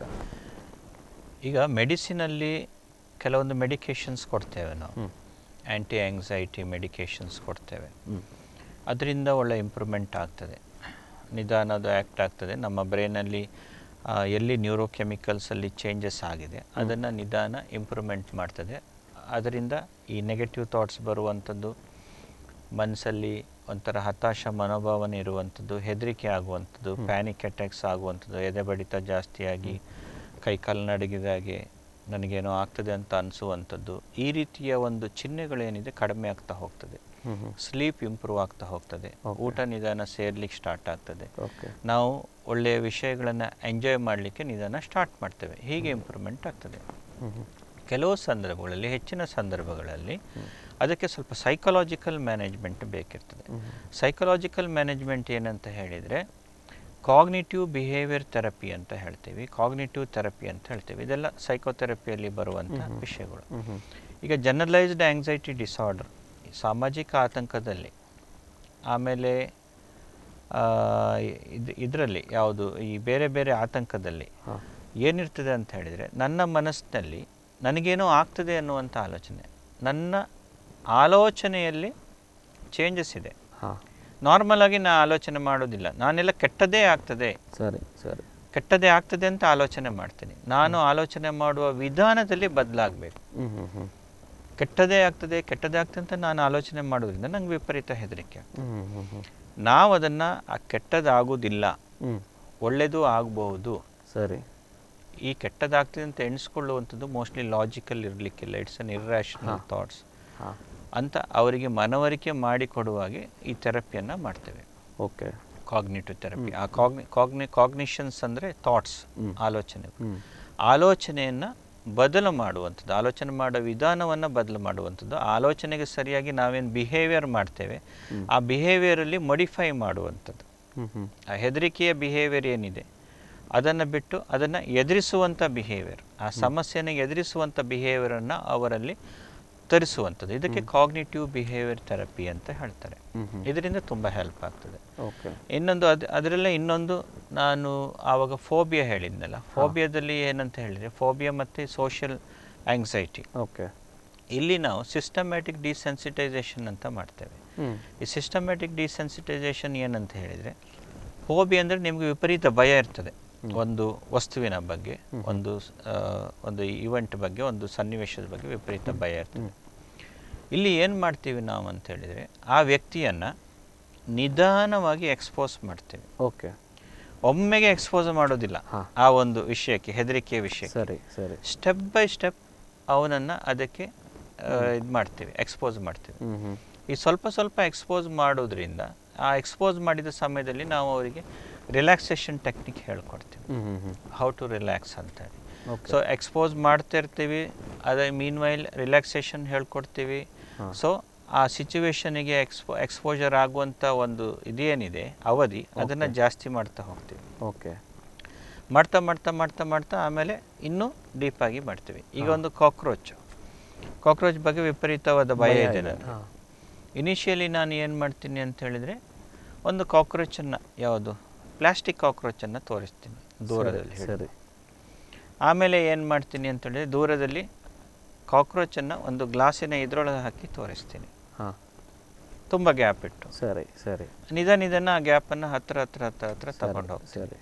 ಈಗ ಮೆಡಿಸಿನಲ್ಲಿ ಕೆಲವೊಂದು ಮೆಡಿಕೇಶನ್ಸ್ ಕೊಡ್ತೇವೆ ನಾವು ಆ್ಯಂಟಿ ಆಂಗ್ಸೈಟಿ ಮೆಡಿಕೇಶನ್ಸ್ ಕೊಡ್ತೇವೆ ಅದರಿಂದ ಒಳ್ಳೆ ಇಂಪ್ರೂವ್ಮೆಂಟ್ ಆಗ್ತದೆ ನಿಧಾನ ಅದು ಆ್ಯಕ್ಟ್ ಆಗ್ತದೆ ನಮ್ಮ ಬ್ರೈನಲ್ಲಿ ಎಲ್ಲಿ ನ್ಯೂರೋಕೆಮಿಕಲ್ಸಲ್ಲಿ ಚೇಂಜಸ್ ಆಗಿದೆ ಅದನ್ನು ನಿಧಾನ ಇಂಪ್ರೂವ್ಮೆಂಟ್ ಮಾಡ್ತದೆ ಅದರಿಂದ ಈ ನೆಗೆಟಿವ್ ಥಾಟ್ಸ್ ಬರುವಂಥದ್ದು ಮನಸ್ಸಲ್ಲಿ ಒಂಥರ ಹತಾಶ ಮನೋಭಾವನೆ ಇರುವಂಥದ್ದು ಹೆದರಿಕೆ ಆಗುವಂಥದ್ದು ಪ್ಯಾನಿಕ್ ಅಟ್ಯಾಕ್ಸ್ ಆಗುವಂಥದ್ದು ಎದೆ ಬಡಿತ ಜಾಸ್ತಿಯಾಗಿ ಕೈಕಾಲು ನಡಗಿದಾಗೆ ನನಗೇನೋ ಆಗ್ತದೆ ಅಂತ ಅನಿಸುವಂಥದ್ದು ಈ ರೀತಿಯ ಒಂದು ಚಿಹ್ನೆಗಳೇನಿದೆ ಕಡಿಮೆ ಆಗ್ತಾ ಹೋಗ್ತದೆ ಸ್ಲೀಪ್ ಇಂಪ್ರೂವ್ ಆಗ್ತಾ ಹೋಗ್ತದೆ ಊಟ ನಿಧಾನ ಸೇರ್ಲಿಕ್ಕೆ ಸ್ಟಾರ್ಟ್ ಆಗ್ತದೆ ಓಕೆ ನಾವು ಒಳ್ಳೆಯ ವಿಷಯಗಳನ್ನು ಎಂಜಾಯ್ ಮಾಡಲಿಕ್ಕೆ ನಿಧಾನ ಸ್ಟಾರ್ಟ್ ಮಾಡ್ತೇವೆ ಹೀಗೆ ಇಂಪ್ರೂವ್ಮೆಂಟ್ ಆಗ್ತದೆ ಕೆಲವು ಸಂದರ್ಭಗಳಲ್ಲಿ ಹೆಚ್ಚಿನ ಸಂದರ್ಭಗಳಲ್ಲಿ ಅದಕ್ಕೆ ಸ್ವಲ್ಪ ಸೈಕಲಾಜಿಕಲ್ ಮ್ಯಾನೇಜ್ಮೆಂಟ್ ಬೇಕಿರ್ತದೆ ಸೈಕಲಾಜಿಕಲ್ ಮ್ಯಾನೇಜ್ಮೆಂಟ್ ಏನಂತ ಹೇಳಿದರೆ ಕಾಗ್ನಿಟಿವ್ ಬಿಹೇವಿಯರ್ ಥೆರಪಿ ಅಂತ ಹೇಳ್ತೀವಿ ಕಾಗ್ನಿಟಿವ್ ಥೆರಪಿ ಅಂತ ಹೇಳ್ತೀವಿ ಇದೆಲ್ಲ ಸೈಕೋಥೆರಪಿಯಲ್ಲಿ ಬರುವಂಥ ವಿಷಯಗಳು ಈಗ ಜನರಲೈಸ್ಡ್ ಆಂಗ್ಸೈಟಿ ಡಿಸಾರ್ಡರ್ ಸಾಮಾಜಿಕ ಆತಂಕದಲ್ಲಿ ಆಮೇಲೆ ಇದು ಇದರಲ್ಲಿ ಯಾವುದು ಈ ಬೇರೆ ಬೇರೆ ಆತಂಕದಲ್ಲಿ ಏನಿರ್ತದೆ ಅಂತ ಹೇಳಿದರೆ ನನ್ನ ಮನಸ್ಸಿನಲ್ಲಿ ನನಗೇನೋ ಆಗ್ತದೆ ಅನ್ನುವಂಥ ಆಲೋಚನೆ ನನ್ನ ಆಲೋಚನೆಯಲ್ಲಿ ಚೇಂಜಸ್ ಇದೆ ಹಾಂ ನಾರ್ಮಲ್ ಆಗಿ ನಾ ಆಲೋಚನೆ ಮಾಡೋದಿಲ್ಲ ನಾನೆಲ್ಲ ಕೆಟ್ಟದೇ ಆಗ್ತದೆ ಸರಿ ಸರಿ ಕೆಟ್ಟದೇ ಆಗ್ತದೆ ಅಂತ ಆಲೋಚನೆ ಮಾಡ್ತೀನಿ ನಾನು ಆಲೋಚನೆ ಮಾಡುವ ವಿಧಾನದಲ್ಲಿ ಬದಲಾಗಬೇಕು ಹ್ಞೂ ಹ್ಞೂ ಹ್ಞೂ ಕೆಟ್ಟದೇ ಆಗ್ತದೆ ಕೆಟ್ಟದೇ ಆಗ್ತದೆ ಅಂತ ನಾನು ಆಲೋಚನೆ ಮಾಡೋದ್ರಿಂದ ನಂಗೆ ವಿಪರೀತ ಹೆದರಿಕೆ ಆಗ್ತದೆ. ಹ್ಞೂ ಹ್ಞೂ ಹ್ಞೂ ನಾವು ಅದನ್ನು ಆ ಕೆಟ್ಟದಾಗೋದಿಲ್ಲ ಹ್ಞೂ ಒಳ್ಳೆಯದು ಆಗಬಹುದು ಸರಿ ಈ ಕೆಟ್ಟದಾಗ್ತದೆ ಅಂತ ಎಣಿಸ್ಕೊಳ್ಳುವಂಥದ್ದು ಮೋಸ್ಟ್ಲಿ ಲಾಜಿಕಲ್ ಇರಲಿಕ್ಕಿಲ್ಲ ಇಟ್ಸ್ ಅನ್ ಇರ್ರಾಷನಲ್ ಥಾಟ್ಸ್ ಹಾಂ ಅಂತ ಅವರಿಗೆ ಮನವರಿಕೆ ಮಾಡಿಕೊಡುವಾಗೆ ಈ ಥೆರಪಿಯನ್ನು ಮಾಡ್ತೇವೆ ಓಕೆ ಕಾಗ್ನಿಟಿವ್ ಥೆರಪಿ ಆ ಕಾಗ್ನಿ ಕಾಗ್ನಿ ಕಾಗ್ನಿಷನ್ಸ್ ಅಂದರೆ ಥಾಟ್ಸ್ ಆಲೋಚನೆ ಹ್ಞೂ ಆಲೋಚನೆಯನ್ನು ಬದಲು ಮಾಡುವಂಥದ್ದು ಆಲೋಚನೆ ಮಾಡೋ ವಿಧಾನವನ್ನು ಬದಲು ಮಾಡುವಂಥದ್ದು ಆ ಆಲೋಚನೆಗೆ ಸರಿಯಾಗಿ ನಾವೇನು ಬಿಹೇವಿಯರ್ ಮಾಡ್ತೇವೆ ಆ ಬಿಹೇವಿಯರಲ್ಲಿ ಮಾಡಿಫೈ ಮಾಡುವಂಥದ್ದು ಹ್ಞೂ ಹ್ಞೂ ಆ ಹೆದರಿಕೆಯ ಬಿಹೇವಿಯರ್ ಏನಿದೆ ಅದನ್ನು ಬಿಟ್ಟು ಅದನ್ನು ಎದುರಿಸುವಂಥ ಬಿಹೇವಿಯರ್ ಆ ಸಮಸ್ಯೆನ ಎದುರಿಸುವಂಥ ಬಿಹೇವಿಯರನ್ನು ಅವರಲ್ಲಿ ತರಿಸುವಂಥದ್ದು ಇದಕ್ಕೆ ಕಾಗ್ನಿಟಿವ್ ಬಿಹೇವಿಯರ್ ಥೆರಪಿ ಅಂತ ಹೇಳ್ತಾರೆ ಇದರಿಂದ ತುಂಬ ಹೆಲ್ಪ್ ಆಗ್ತದೆ ಓಕೆ ಇನ್ನೊಂದು ಅದು ಅದರಲ್ಲೇ ಇನ್ನೊಂದು ನಾನು ಆವಾಗ ಫೋಬಿಯಾ ಹೇಳಿದ್ನಲ್ಲ ಫೋಬಿಯಾದಲ್ಲಿ ಏನಂತ ಹೇಳಿದರೆ ಫೋಬಿಯಾ ಮತ್ತು ಸೋಷಿಯಲ್ ಆಂಗ್ಸೈಟಿ ಓಕೆ ಇಲ್ಲಿ ನಾವು ಸಿಸ್ಟಮ್ಯಾಟಿಕ್ ಡಿಸೆನ್ಸಿಟೈಸೇಷನ್ ಅಂತ ಮಾಡ್ತೇವೆ ಹ್ಞೂ ಈ ಸಿಸ್ಟಮ್ಯಾಟಿಕ್ ಡಿಸೆನ್ಸಿಟೈಸೇಷನ್ ಏನಂತ ಹೇಳಿದರೆ ಫೋಬಿ ಅಂದರೆ ನಿಮಗೆ ವಿಪರೀತ ಭಯ ಇರ್ತದೆ ಒಂದು ವಸ್ತುವಿನ ಬಗ್ಗೆ ಒಂದು ಸ್- ಆ, ಒಂದು ಇವೆಂಟ್ ಬಗ್ಗೆ ಒಂದು ಸನ್ನಿವೇಶದ ಬಗ್ಗೆ ವಿಪರೀತ ಭಯ ಇರ್ತದೆ ಇಲ್ಲಿ ಏನು ಮಾಡ್ತೀವಿ ನಾವು ಅಂತ ಹೇಳಿದರೆ ಆ ವ್ಯಕ್ತಿಯನ್ನು ನಿಧಾನವಾಗಿ ಎಕ್ಸ್ಪೋಸ್ ಮಾಡ್ತೀವಿ ಓಕೆ ಒಮ್ಮೆಗೆ ಎಕ್ಸ್ಪೋಸ್ ಮಾಡೋದಿಲ್ಲ ಹಾ. ಆ ಒಂದು ವಿಷಯಕ್ಕೆ ಹೆದರಿಕೆಯ ವಿಷಯಕ್ಕೆ ಸರಿ ಸರಿ ಸ್ಟೆಪ್ ಬೈ ಸ್ಟೆಪ್ ಅವನನ್ನು ಅದಕ್ಕೆ ಇದು ಮಾಡ್ತೀವಿ ಎಕ್ಸ್ಪೋಸ್ ಮಾಡ್ತೀವಿ ಹ್ಮ್ ಹ್ಮ್ ಈ ಸ್ವಲ್ಪ ಸ್ವಲ್ಪ ಎಕ್ಸ್ಪೋಸ್ ಮಾಡೋದ್ರಿಂದ ಆ ಎಕ್ಸ್ಪೋಸ್ ಮಾಡಿದ ಸಮಯದಲ್ಲಿ ನಾವು ಅವರಿಗೆ ರಿಲ್ಯಾಕ್ಸೇಷನ್ ಟೆಕ್ನಿಕ್ ಹೇಳ್ಕೊಡ್ತೀವಿ hmm hmm hmm how to relax ಅಂತ ಹೇಳಿ Okay. ಸೊ ಎಕ್ಸ್ಪೋಸ್ ಮಾಡ್ತಾ ಇರ್ತೀವಿ ಅದೇ ಮೀನ್ ವೈಲ್ ರಿಲ್ಯಾಕ್ಸೇಷನ್ ಹೇಳ್ಕೊಡ್ತೀವಿ ಹಾ. ಸೊ ಆ ಸಿಚುವೇಶನಿಗೆ ಎಕ್ಸ್ಪೋ ಎಕ್ಸ್ಪೋಜರ್ ಆಗುವಂಥ ಒಂದು ಇದೇನಿದೆ ಅವಧಿ ಅದನ್ನು ಜಾಸ್ತಿ ಮಾಡ್ತಾ ಹೋಗ್ತೀವಿ ಓಕೆ ಮಾಡ್ತಾ ಮಾಡ್ತಾ ಮಾಡ್ತಾ ಮಾಡ್ತಾ ಆಮೇಲೆ ಇನ್ನೂ ಡೀಪಾಗಿ ಮಾಡ್ತೀವಿ ಈಗ ಒಂದು ಕಾಕ್ರೋಚ್ ಕಾಕ್ರೋಚ್ ಬಗ್ಗೆ ವಿಪರೀತವಾದ ಭಯ ಇದೆ ನನಗೆ ಹಾ. ಇನಿಷಿಯಲಿ ನಾನು ಏನು ಮಾಡ್ತೀನಿ ಅಂತ ಹೇಳಿದರೆ ಒಂದು ಕಾಕ್ರೋಚನ್ನು ಯಾವುದು ಪ್ಲಾಸ್ಟಿಕ್ ಕಾಕ್ರೋಚನ್ನು ತೋರಿಸ್ತೀನಿ ದೂರದಲ್ಲಿ ಹಿಡ್ದು. ಸರಿ ಆಮೇಲೆ ಏನು ಮಾಡ್ತೀನಿ ಅಂತ ಹೇಳಿದ್ರೆ ದೂರದಲ್ಲಿ ಕಾಕ್ರೋಚನ್ನು ಒಂದು ಗ್ಲಾಸಿನ ಇದ್ರೊಳಗೆ ಹಾಕಿ ತೋರಿಸ್ತೀನಿ ಹಾ ತುಂಬ ಗ್ಯಾಪ್ ಇಟ್ಟು ಸರಿ ಸರಿ ನಿಧಾನ ನಿಧಾನ ಆ ಗ್ಯಾಪನ್ನು ಹತ್ರ ಹತ್ರ ಹತ್ರ ಹತ್ರ ತಗೊಂಡು ಹೋಗ್ತೀನಿ ಸರಿ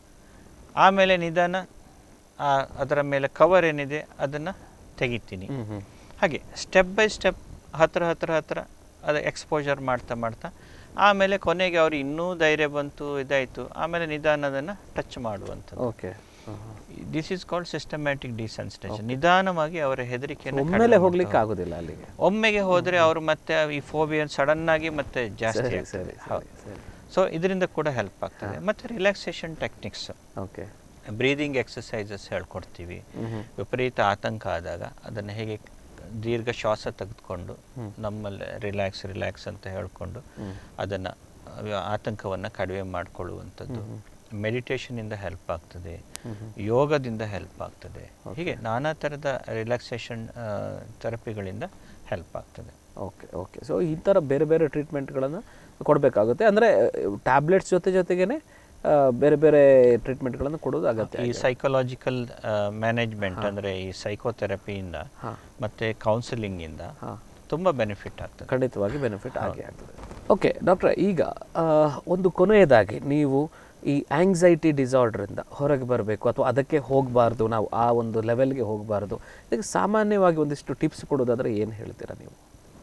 ಆಮೇಲೆ ನಿಧಾನ ಆ ಅದರ ಮೇಲೆ ಕವರ್ ಏನಿದೆ ಅದನ್ನು ತೆಗಿತೀನಿ ಹ್ಮ್ ಹ್ಮ್ ಹಾಗೆ ಸ್ಟೆಪ್ ಬೈ ಸ್ಟೆಪ್ ಹತ್ರ ಹತ್ರ ಹತ್ರ ಅದು ಎಕ್ಸ್ಪೋಜರ್ ಮಾಡ್ತಾ ಮಾಡ್ತಾ ಆಮೇಲೆ ಕೊನೆಗೆ ಅವ್ರು ಇನ್ನೂ ಧೈರ್ಯ ಬಂತು ಇದಾಯಿತು ಆಮೇಲೆ ನಿಧಾನ ಅದನ್ನು ಟಚ್ ಮಾಡುವಂಥದ್ದು okay this is called systematic desensitization ನಿಧಾನವಾಗಿ ಅವರ ಹೆದರಿಕೆಯನ್ನು ಕಡಿಮೆ ಒಮ್ಮೆಲೆ ಮಾಡ್ತಾ ಹೋಗ್ಲಿಕ್ಕೆ ಹೋಗ್ತಾರೆ. ಆಗುದಿಲ್ಲ ಅಲ್ಲಿಗೆ ಒಮ್ಮೆಗೆ ಹೋದರೆ ಅವರು ಮತ್ತೆ ಈ ಫೋಬಿಯನ್ ಸಡನ್ ಆಗಿ ಮತ್ತೆ ಜಾಸ್ತಿ ಸರಿ ಆಗ್ತದೆ ಸರಿ ಹೌದು ಸರಿ ಸರಿ ಸೊ ಇದರಿಂದ ಕೂಡ ಹೆಲ್ಪ್ ಆಗ್ತದೆ ಮತ್ತೆ relaxation techniques okay breathing exercises ಹೇಳ್ಕೊಡ್ತೀವಿ ಹ್ಮ್ ಹ್ಮ್ ವಿಪರೀತ ಆತಂಕ ಆದಾಗ ಅದನ್ನು ಹೇಗೆ ದೀರ್ಘ ಶ್ವಾಸ ತೆಗೆದುಕೊಂಡು ನಮ್ಮಲ್ಲಿ ರಿಲ್ಯಾಕ್ಸ್ ರಿಲ್ಯಾಕ್ಸ್ ಅಂತ ಹೇಳ್ಕೊಂಡು ಅದನ್ನು ಆತಂಕವನ್ನು ಕಡಿಮೆ ಮಾಡಿಕೊಳ್ಳುವಂಥದ್ದು ಮೆಡಿಟೇಷನಿಂದ ಹೆಲ್ಪ್ ಆಗ್ತದೆ ಯೋಗದಿಂದ ಹೆಲ್ಪ್ ಆಗ್ತದೆ ಹೀಗೆ ನಾನಾ ಥರದ ರಿಲ್ಯಾಕ್ಸೇಷನ್ ಥೆರಪಿಗಳಿಂದ ಹೆಲ್ಪ್ ಆಗ್ತದೆ ಓಕೆ ಓಕೆ ಸೊ ಈ ಥರ ಬೇರೆ ಬೇರೆ ಟ್ರೀಟ್ಮೆಂಟ್ಗಳನ್ನು ಕೊಡಬೇಕಾಗುತ್ತೆ ಅಂದರೆ ಟ್ಯಾಬ್ಲೆಟ್ಸ್ ಜೊತೆ ಜೊತೆಗೇನೆ ಆ, ಬೇರೆ ಬೇರೆ ಟ್ರೀಟ್ಮೆಂಟ್ಗಳನ್ನು ಕೊಡೋದು ಅಗತ್ಯ ಈ ಸೈಕಲಾಜಿಕಲ್ ಮ್ಯಾನೇಜ್ಮೆಂಟ್ ಅಂದರೆ ಈ ಸೈಕೋಥೆರಪಿಯಿಂದ ಹಾ. ಮತ್ತು ಕೌನ್ಸಿಲಿಂಗಿಂದ ಹಾ. ತುಂಬ ಬೆನಿಫಿಟ್ ಆಗ್ತದೆ ಖಂಡಿತವಾಗಿ ಬೆನಿಫಿಟ್ ಆಗೇ ಆಗ್ತದೆ ಓಕೆ ಡಾಕ್ಟ್ರೆ ಈಗ ಆ, ಒಂದು ಕೊನೆಯದಾಗಿ ನೀವು ಈ ಆಂಗ್ಸೈಟಿ ಡಿಸಾರ್ಡ್ರಿಂದ ಹೊರಗೆ ಬರಬೇಕು ಅಥವಾ ಅದಕ್ಕೆ ಹೋಗಬಾರ್ದು ನಾವು ಆ ಒಂದು ಲೆವೆಲ್ಗೆ ಹೋಗಬಾರ್ದು ಇದಕ್ಕೆ ಸಾಮಾನ್ಯವಾಗಿ ಒಂದಿಷ್ಟು ಟಿಪ್ಸ್ ಕೊಡೋದಾದರೆ ಏನು ಹೇಳ್ತೀರಾ ನೀವು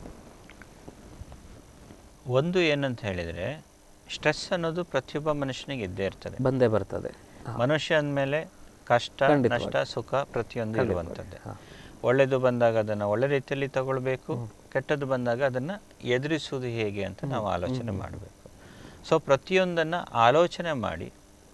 ಒಂದು ಏನಂತ ಹೇಳಿದರೆ ಸ್ಟ್ರೆಸ್ ಅನ್ನೋದು ಪ್ರತಿಯೊಬ್ಬ ಮನುಷ್ಯನಿಗೆ ಇದ್ದೇ ಇರ್ತದೆ ಬಂದೇ ಬರ್ತದೆ ಮನುಷ್ಯ ಅಂದಮೇಲೆ ಕಷ್ಟ ಖಂಡಿತವಾಗಿ. ನಷ್ಟ ಸುಖ ಪ್ರತಿಯೊಂದು ಇರುವಂಥದ್ದೇ ಹಾ. ಒಳ್ಳೆಯದು ಬಂದಾಗ ಅದನ್ನು ಒಳ್ಳೆ ರೀತಿಯಲ್ಲಿ ತಗೊಳ್ಬೇಕು ಕೆಟ್ಟದ್ದು ಬಂದಾಗ ಅದನ್ನು ಎದುರಿಸುವುದು ಹೇಗೆ ಅಂತ ನಾವು ಆಲೋಚನೆ ಮಾಡಬೇಕು ಸೊ ಪ್ರತಿಯೊಂದನ್ನು ಆಲೋಚನೆ ಮಾಡಿ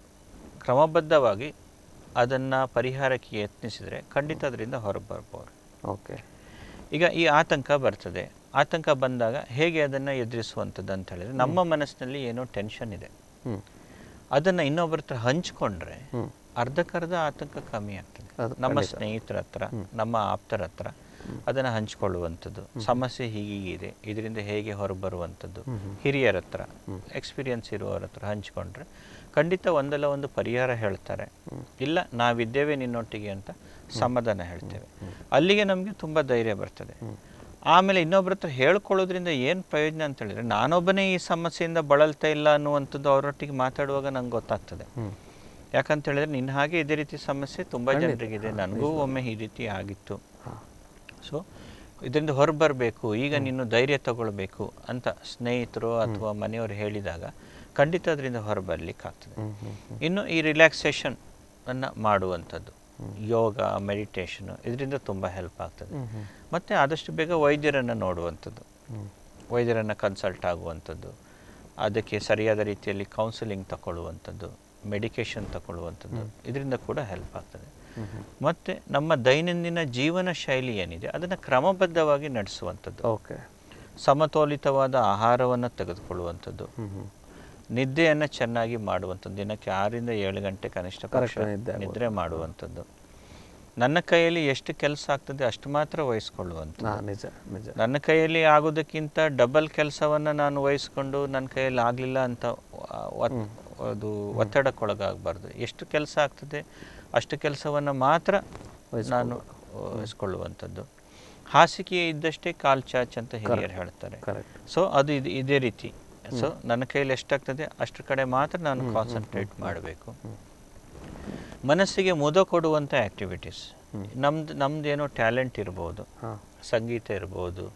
ಕ್ರಮಬದ್ಧವಾಗಿ ಅದನ್ನು ಪರಿಹಾರಕ್ಕೆ ಯತ್ನಿಸಿದರೆ ಖಂಡಿತ ಅದರಿಂದ ಹೊರಗೆ ಬರ್ಬೋದು ಓಕೆ ಈಗ ಈ ಆತಂಕ ಬರ್ತದೆ ಆತಂಕ ಬಂದಾಗ ಹೇಗೆ ಅದನ್ನು ಎದುರಿಸುವಂಥದ್ದು ಅಂತ ಹೇಳಿದ್ರೆ ನಮ್ಮ ಮನಸ್ಸಿನಲ್ಲಿ ಏನೋ ಟೆನ್ಷನ್ ಇದೆ ಹ್ಞೂ ಅದನ್ನು ಇನ್ನೊಬ್ಬರ ಹತ್ರ ಹಂಚ್ಕೊಂಡ್ರೆ ಹ್ಮ್. ಅರ್ಧಕ್ಕರ್ಧ ಆತಂಕ ಕಮ್ಮಿ ಆಗ್ತದೆ ಅದು ನಮ್ಮ ಖಂಡಿತ. ಸ್ನೇಹಿತರ ಹತ್ರ ನಮ್ಮ ಆಪ್ತರ ಹತ್ರ ಅದನ್ನು ಹಂಚ್ಕೊಳ್ಳುವಂಥದ್ದು ಸಮಸ್ಯೆ ಹೀಗೀಗಿದೆ ಇದರಿಂದ ಹೇಗೆ ಹೊರಬರುವಂಥದ್ದು ಹಿರಿಯರ ಹತ್ರ ಎಕ್ಸ್ಪೀರಿಯನ್ಸ್ ಇರುವವರ ಹತ್ರ ಹಂಚ್ಕೊಂಡ್ರೆ ಖಂಡಿತ ಒಂದಲ್ಲ ಒಂದು ಪರಿಹಾರ ಹೇಳ್ತಾರೆ ಇಲ್ಲ ನಾವಿದ್ದೇವೆ ನಿನ್ನೊಟ್ಟಿಗೆ ಅಂತ ಸಮಾಧಾನ ಹೇಳ್ತೇವೆ ಅಲ್ಲಿಗೆ ನಮಗೆ ತುಂಬ ಧೈರ್ಯ ಬರ್ತದೆ ಆಮೇಲೆ ಇನ್ನೊಬ್ಬರ ಹತ್ರ ಹೇಳ್ಕೊಳ್ಳೋದ್ರಿಂದ ಏನು ಪ್ರಯೋಜನ ಅಂತ ಹೇಳಿದ್ರೆ ನಾನೊಬ್ಬನೇ ಈ ಸಮಸ್ಯೆಯಿಂದ ಬಳಲ್ತಾ ಇಲ್ಲ ಅನ್ನುವಂಥದ್ದು ಅವರೊಟ್ಟಿಗೆ ಮಾತಾಡುವಾಗ ನಂಗೆ ಗೊತ್ತಾಗ್ತದೆ ಯಾಕಂತ ಹೇಳಿದ್ರೆ ನಿನ್ನ ಹಾಗೆ ಇದೇ ರೀತಿ ಸಮಸ್ಯೆ ತುಂಬ ಜನರಿಗಿದೆ ನನಗೂ ಒಮ್ಮೆ ಈ ರೀತಿ ಆಗಿತ್ತು ಸೊ ಇದರಿಂದ ಹೊರಬರಬೇಕು ಈಗ ನೀನು ಧೈರ್ಯ ತಗೊಳ್ಬೇಕು ಅಂತ ಸ್ನೇಹಿತರು ಅಥವಾ ಮನೆಯವರು ಹೇಳಿದಾಗ ಖಂಡಿತ ಅದರಿಂದ ಹೊರಬರ್ಲಿಕ್ಕಾಗ್ತದೆ ಇನ್ನು ಈ ರಿಲ್ಯಾಕ್ಸೇಷನ್ ಅನ್ನು ಮಾಡುವಂಥದ್ದು ಯೋಗ ಮೆಡಿಟೇಷನ್ ಇದರಿಂದ ತುಂಬ ಹೆಲ್ಪ್ ಆಗ್ತದೆ ಮತ್ತು ಆದಷ್ಟು ಬೇಗ ವೈದ್ಯರನ್ನು ನೋಡುವಂಥದ್ದು ವೈದ್ಯರನ್ನು ಕನ್ಸಲ್ಟ್ ಆಗುವಂಥದ್ದು ಅದಕ್ಕೆ ಸರಿಯಾದ ರೀತಿಯಲ್ಲಿ ಕೌನ್ಸಿಲಿಂಗ್ ತಗೊಳ್ಳುವಂಥದ್ದು ಮೆಡಿಕೇಷನ್ ತಗೊಳ್ಳುವಂಥದ್ದು ಇದರಿಂದ ಕೂಡ ಹೆಲ್ಪ್ ಆಗ್ತದೆ ಮತ್ತು ನಮ್ಮ ದೈನಂದಿನ ಜೀವನ ಶೈಲಿ ಏನಿದೆ ಅದನ್ನು ಕ್ರಮಬದ್ಧವಾಗಿ ನಡೆಸುವಂಥದ್ದು ಓಕೆ ಸಮತೋಲಿತವಾದ ಆಹಾರವನ್ನು ತೆಗೆದುಕೊಳ್ಳುವಂಥದ್ದು ನಿದ್ದೆಯನ್ನು ಚೆನ್ನಾಗಿ ಮಾಡುವಂಥದ್ದು ದಿನಕ್ಕೆ ಆರರಿಂದ ಏಳು ಗಂಟೆ ಕನಿಷ್ಠ ಪಕ್ಷ Correct ನಿದ್ದೆ ಆಗುವುದು. ನಿದ್ರೆ ಮಾಡುವಂಥದ್ದು ನನ್ನ ಕೈಯಲ್ಲಿ ಎಷ್ಟು ಕೆಲಸ ಆಗ್ತದೆ ಅಷ್ಟು ಮಾತ್ರ ವಹಿಸ್ಕೊಳ್ಳುವಂಥದ್ದು ಹಾಂ ನಿಜ ನಿಜ ನನ್ನ ಕೈಯಲ್ಲಿ ಆಗೋದಕ್ಕಿಂತ ಡಬಲ್ ಕೆಲಸವನ್ನು ನಾನು ವಹಿಸ್ಕೊಂಡು ನನ್ನ ಕೈಯಲ್ಲಿ ಆಗಲಿಲ್ಲ ಅಂತ ಆ, ಒತ್- ಅದು ಒತ್ತಡಕ್ಕೊಳಗಾಗಬಾರ್ದು ಎಷ್ಟು ಕೆಲಸ ಆಗ್ತದೆ ಅಷ್ಟು ಕೆಲಸವನ್ನು ಮಾತ್ರ ನಾನು ವಹಿಸ್ಕೊಳ್ಳುವಂಥದ್ದು ಹಾಸಿಗೆ ಇದ್ದಷ್ಟೇ ಕಾಲ್ ಚಾಚ್ ಅಂತ ಹಿರಿಯರು ಹೇಳ್ತಾರೆ ಕರೆಕ್ಟ್ ಸೊ ಅದು ಇದು ಇದೇ ರೀತಿ ಸೊ ನನ್ನ ಕೈಯಲ್ಲಿ ಎಷ್ಟಾಗ್ತದೆ ಅಷ್ಟು ಕಡೆ ಮಾತ್ರ ನಾನು ಕಾನ್ಸಂಟ್ರೇಟ್ ಮಾಡಬೇಕು ಮನಸ್ಸಿಗೆ ಮುದ ಕೊಡುವಂಥ ಆ್ಯಕ್ಟಿವಿಟೀಸ್ ನಮ್ದು ನಮ್ದು ಏನೋ ಟ್ಯಾಲೆಂಟ್ ಇರ್ಬೋದು ಹಾಂ ಸಂಗೀತ ಇರ್ಬೋದು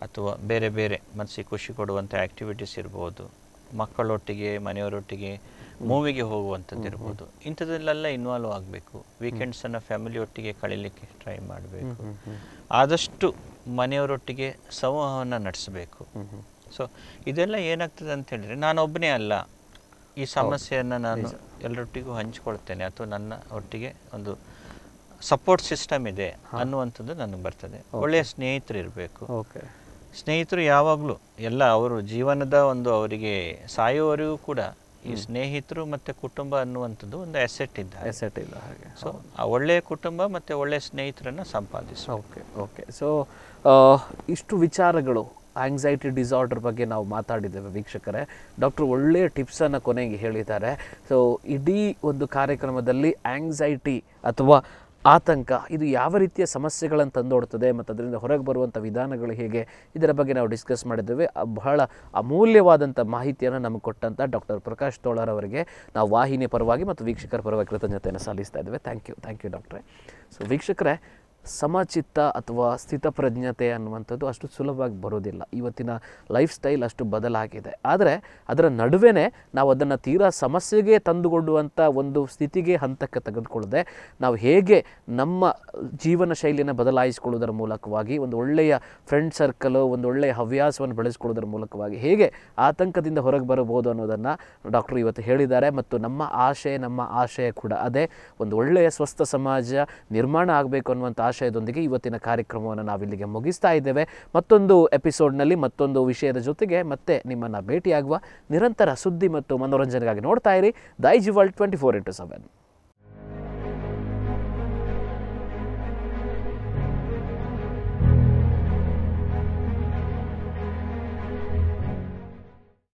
ಅಥವಾ ಬೇರೆ ಬೇರೆ ಮನಸ್ಸಿಗೆ ಖುಷಿ ಕೊಡುವಂಥ ಆ್ಯಕ್ಟಿವಿಟೀಸ್ ಇರ್ಬೋದು ಮಕ್ಕಳೊಟ್ಟಿಗೆ ಮನೆಯವರೊಟ್ಟಿಗೆ ಮೂವಿಗೆ ಹೋಗುವಂಥದ್ದು ಇರ್ಬೋದು ಇಂಥದ್ದಲ್ಲೆಲ್ಲ ಇನ್ವಾಲ್ವ್ ಆಗಬೇಕು ವೀಕೆಂಡ್ಸನ್ನು ಫ್ಯಾಮಿಲಿ ಒಟ್ಟಿಗೆ ಕಳೀಲಿಕ್ಕೆ ಟ್ರೈ ಮಾಡಬೇಕು ಆದಷ್ಟು ಮನೆಯವರೊಟ್ಟಿಗೆ ಸಂವಹನ ನಡೆಸಬೇಕು ಸೊ ಇದೆಲ್ಲ ಏನಾಗ್ತದೆ ಅಂತ ಹೇಳಿದ್ರೆ ನಾನೊಬ್ಬನೇ ಅಲ್ಲ ಈ ಸಮಸ್ಯೆಯನ್ನು ನಾನು ಎಲ್ಲರೊಟ್ಟಿಗೂ ಹಂಚ್ಕೊಳ್ತೇನೆ ಅಥವಾ ನನ್ನ ಒಟ್ಟಿಗೆ ಒಂದು ಸಪೋರ್ಟ್ ಸಿಸ್ಟಮ್ ಇದೆ ಅನ್ನುವಂಥದ್ದು ನನಗೆ ಬರ್ತದೆ ಒಳ್ಳೆಯ ಸ್ನೇಹಿತರು ಇರಬೇಕು ಓಕೆ ಸ್ನೇಹಿತರು ಯಾವಾಗಲೂ ಎಲ್ಲ ಅವರು ಜೀವನದ ಒಂದು ಅವರಿಗೆ ಸಾಯುವವರೆಗೂ ಕೂಡ ಈ ಸ್ನೇಹಿತರು ಮತ್ತು ಕುಟುಂಬ ಅನ್ನುವಂಥದ್ದು ಒಂದು ಅಸೆಟ್ ಇದ್ದಾರೆ ಎಸೆಟ್ ಇಲ್ಲ ಹಾಗೆ ಸೊ ಆ ಒಳ್ಳೆಯ ಕುಟುಂಬ ಮತ್ತು ಒಳ್ಳೆಯ ಸ್ನೇಹಿತರನ್ನು ಸಂಪಾದಿಸ ಓಕೆ ಓಕೆ ಸೊ ಇಷ್ಟು ವಿಚಾರಗಳು ಆಂಗ್ಸೈಟಿ ಡಿಸಾರ್ಡರ್ ಬಗ್ಗೆ ನಾವು ಮಾತಾಡಿದ್ದೇವೆ ವೀಕ್ಷಕರೇ ಡಾಕ್ಟರ್ ಒಳ್ಳೆಯ ಟಿಪ್ಸನ್ನು ಕೊನೆಗೆ ಹೇಳಿದ್ದಾರೆ ಸೊ ಇಡೀ ಒಂದು ಕಾರ್ಯಕ್ರಮದಲ್ಲಿ ಆಂಗ್ಸೈಟಿ ಅಥವಾ ಆತಂಕ ಇದು ಯಾವ ರೀತಿಯ ಸಮಸ್ಯೆಗಳನ್ನು ತಂದೊಡ್ತದೆ ಮತ್ತು ಅದರಿಂದ ಹೊರಗೆ ಬರುವಂಥ ವಿಧಾನಗಳು ಹೇಗೆ ಇದರ ಬಗ್ಗೆ ನಾವು ಡಿಸ್ಕಸ್ ಮಾಡಿದ್ದೇವೆ ಆ ಬಹಳ ಅಮೂಲ್ಯವಾದಂಥ ಮಾಹಿತಿಯನ್ನು ನಮಗೆ ಕೊಟ್ಟಂಥ ಡಾಕ್ಟರ್ ಪ್ರಕಾಶ್ ತೋಳರ್ ಅವರಿಗೆ ನಾವು ವಾಹಿನಿಯ ಪರವಾಗಿ ಮತ್ತು ವೀಕ್ಷಕರ ಪರವಾಗಿ ಕೃತಜ್ಞತೆಯನ್ನು ಸಲ್ಲಿಸ್ತಾ ಇದ್ದೇವೆ ಥ್ಯಾಂಕ್ ಯು ಥ್ಯಾಂಕ್ ಯು ಡಾಕ್ಟ್ರೆ ಸೊ ವೀಕ್ಷಕರೇ ಸಮಚಿತ್ತ ಅಥವಾ ಸ್ಥಿತಪ್ರಜ್ಞತೆ ಅನ್ನುವಂಥದ್ದು ಅಷ್ಟು ಸುಲಭವಾಗಿ ಬರೋದಿಲ್ಲ ಇವತ್ತಿನ ಲೈಫ್ ಸ್ಟೈಲ್ ಅಷ್ಟು ಬದಲಾಗಿದೆ ಆದರೆ ಅದರ ನಡುವೆನೇ ನಾವು ಅದನ್ನು ತೀರಾ ಸಮಸ್ಯೆಗೆ ತಂದುಕೊಡುವಂಥ ಒಂದು ಸ್ಥಿತಿಗೆ ಹಂತಕ್ಕೆ ತೆಗೆದುಕೊಳ್ಳದೆ ನಾವು ಹೇಗೆ ನಮ್ಮ ಜೀವನ ಶೈಲಿಯನ್ನು ಬದಲಾಯಿಸಿಕೊಳ್ಳುವುದರ ಮೂಲಕವಾಗಿ ಒಂದು ಒಳ್ಳೆಯ ಫ್ರೆಂಡ್ ಸರ್ಕಲು ಒಂದು ಒಳ್ಳೆಯ ಹವ್ಯಾಸವನ್ನು ಬೆಳೆಸ್ಕೊಳ್ಳೋದರ ಮೂಲಕವಾಗಿ ಹೇಗೆ ಆತಂಕದಿಂದ ಹೊರಗೆ ಬರಬಹುದು ಅನ್ನೋದನ್ನು ಡಾಕ್ಟರ್ ಇವತ್ತು ಹೇಳಿದ್ದಾರೆ ಮತ್ತು ನಮ್ಮ ಆಶಯ ನಮ್ಮ ಆಶಯ ಕೂಡ ಅದೇ ಒಂದು ಒಳ್ಳೆಯ ಸ್ವಸ್ಥ ಸಮಾಜ ನಿರ್ಮಾಣ ಆಗಬೇಕು ಅನ್ನುವಂಥ ಆಶಯದೊಂದಿಗೆ ಇವತ್ತಿನ ಕಾರ್ಯಕ್ರಮವನ್ನು ನಾವಿಲ್ಲಿಗೆ ಮುಗಿಸ್ತಾ ಇದ್ದೇವೆ ಮತ್ತೊಂದು ಎಪಿಸೋಡ್ನಲ್ಲಿ ಮತ್ತೊಂದು ವಿಷಯದ ಜೊತೆಗೆ ಮತ್ತೆ ನಿಮ್ಮನ್ನು ಭೇಟಿಯಾಗುವ ನಿರಂತರ ಸುದ್ದಿ ಮತ್ತು ಮನೋರಂಜನೆಗಾಗಿ ನೋಡ್ತಾ ಇರಿ Daiji world twenty four into seven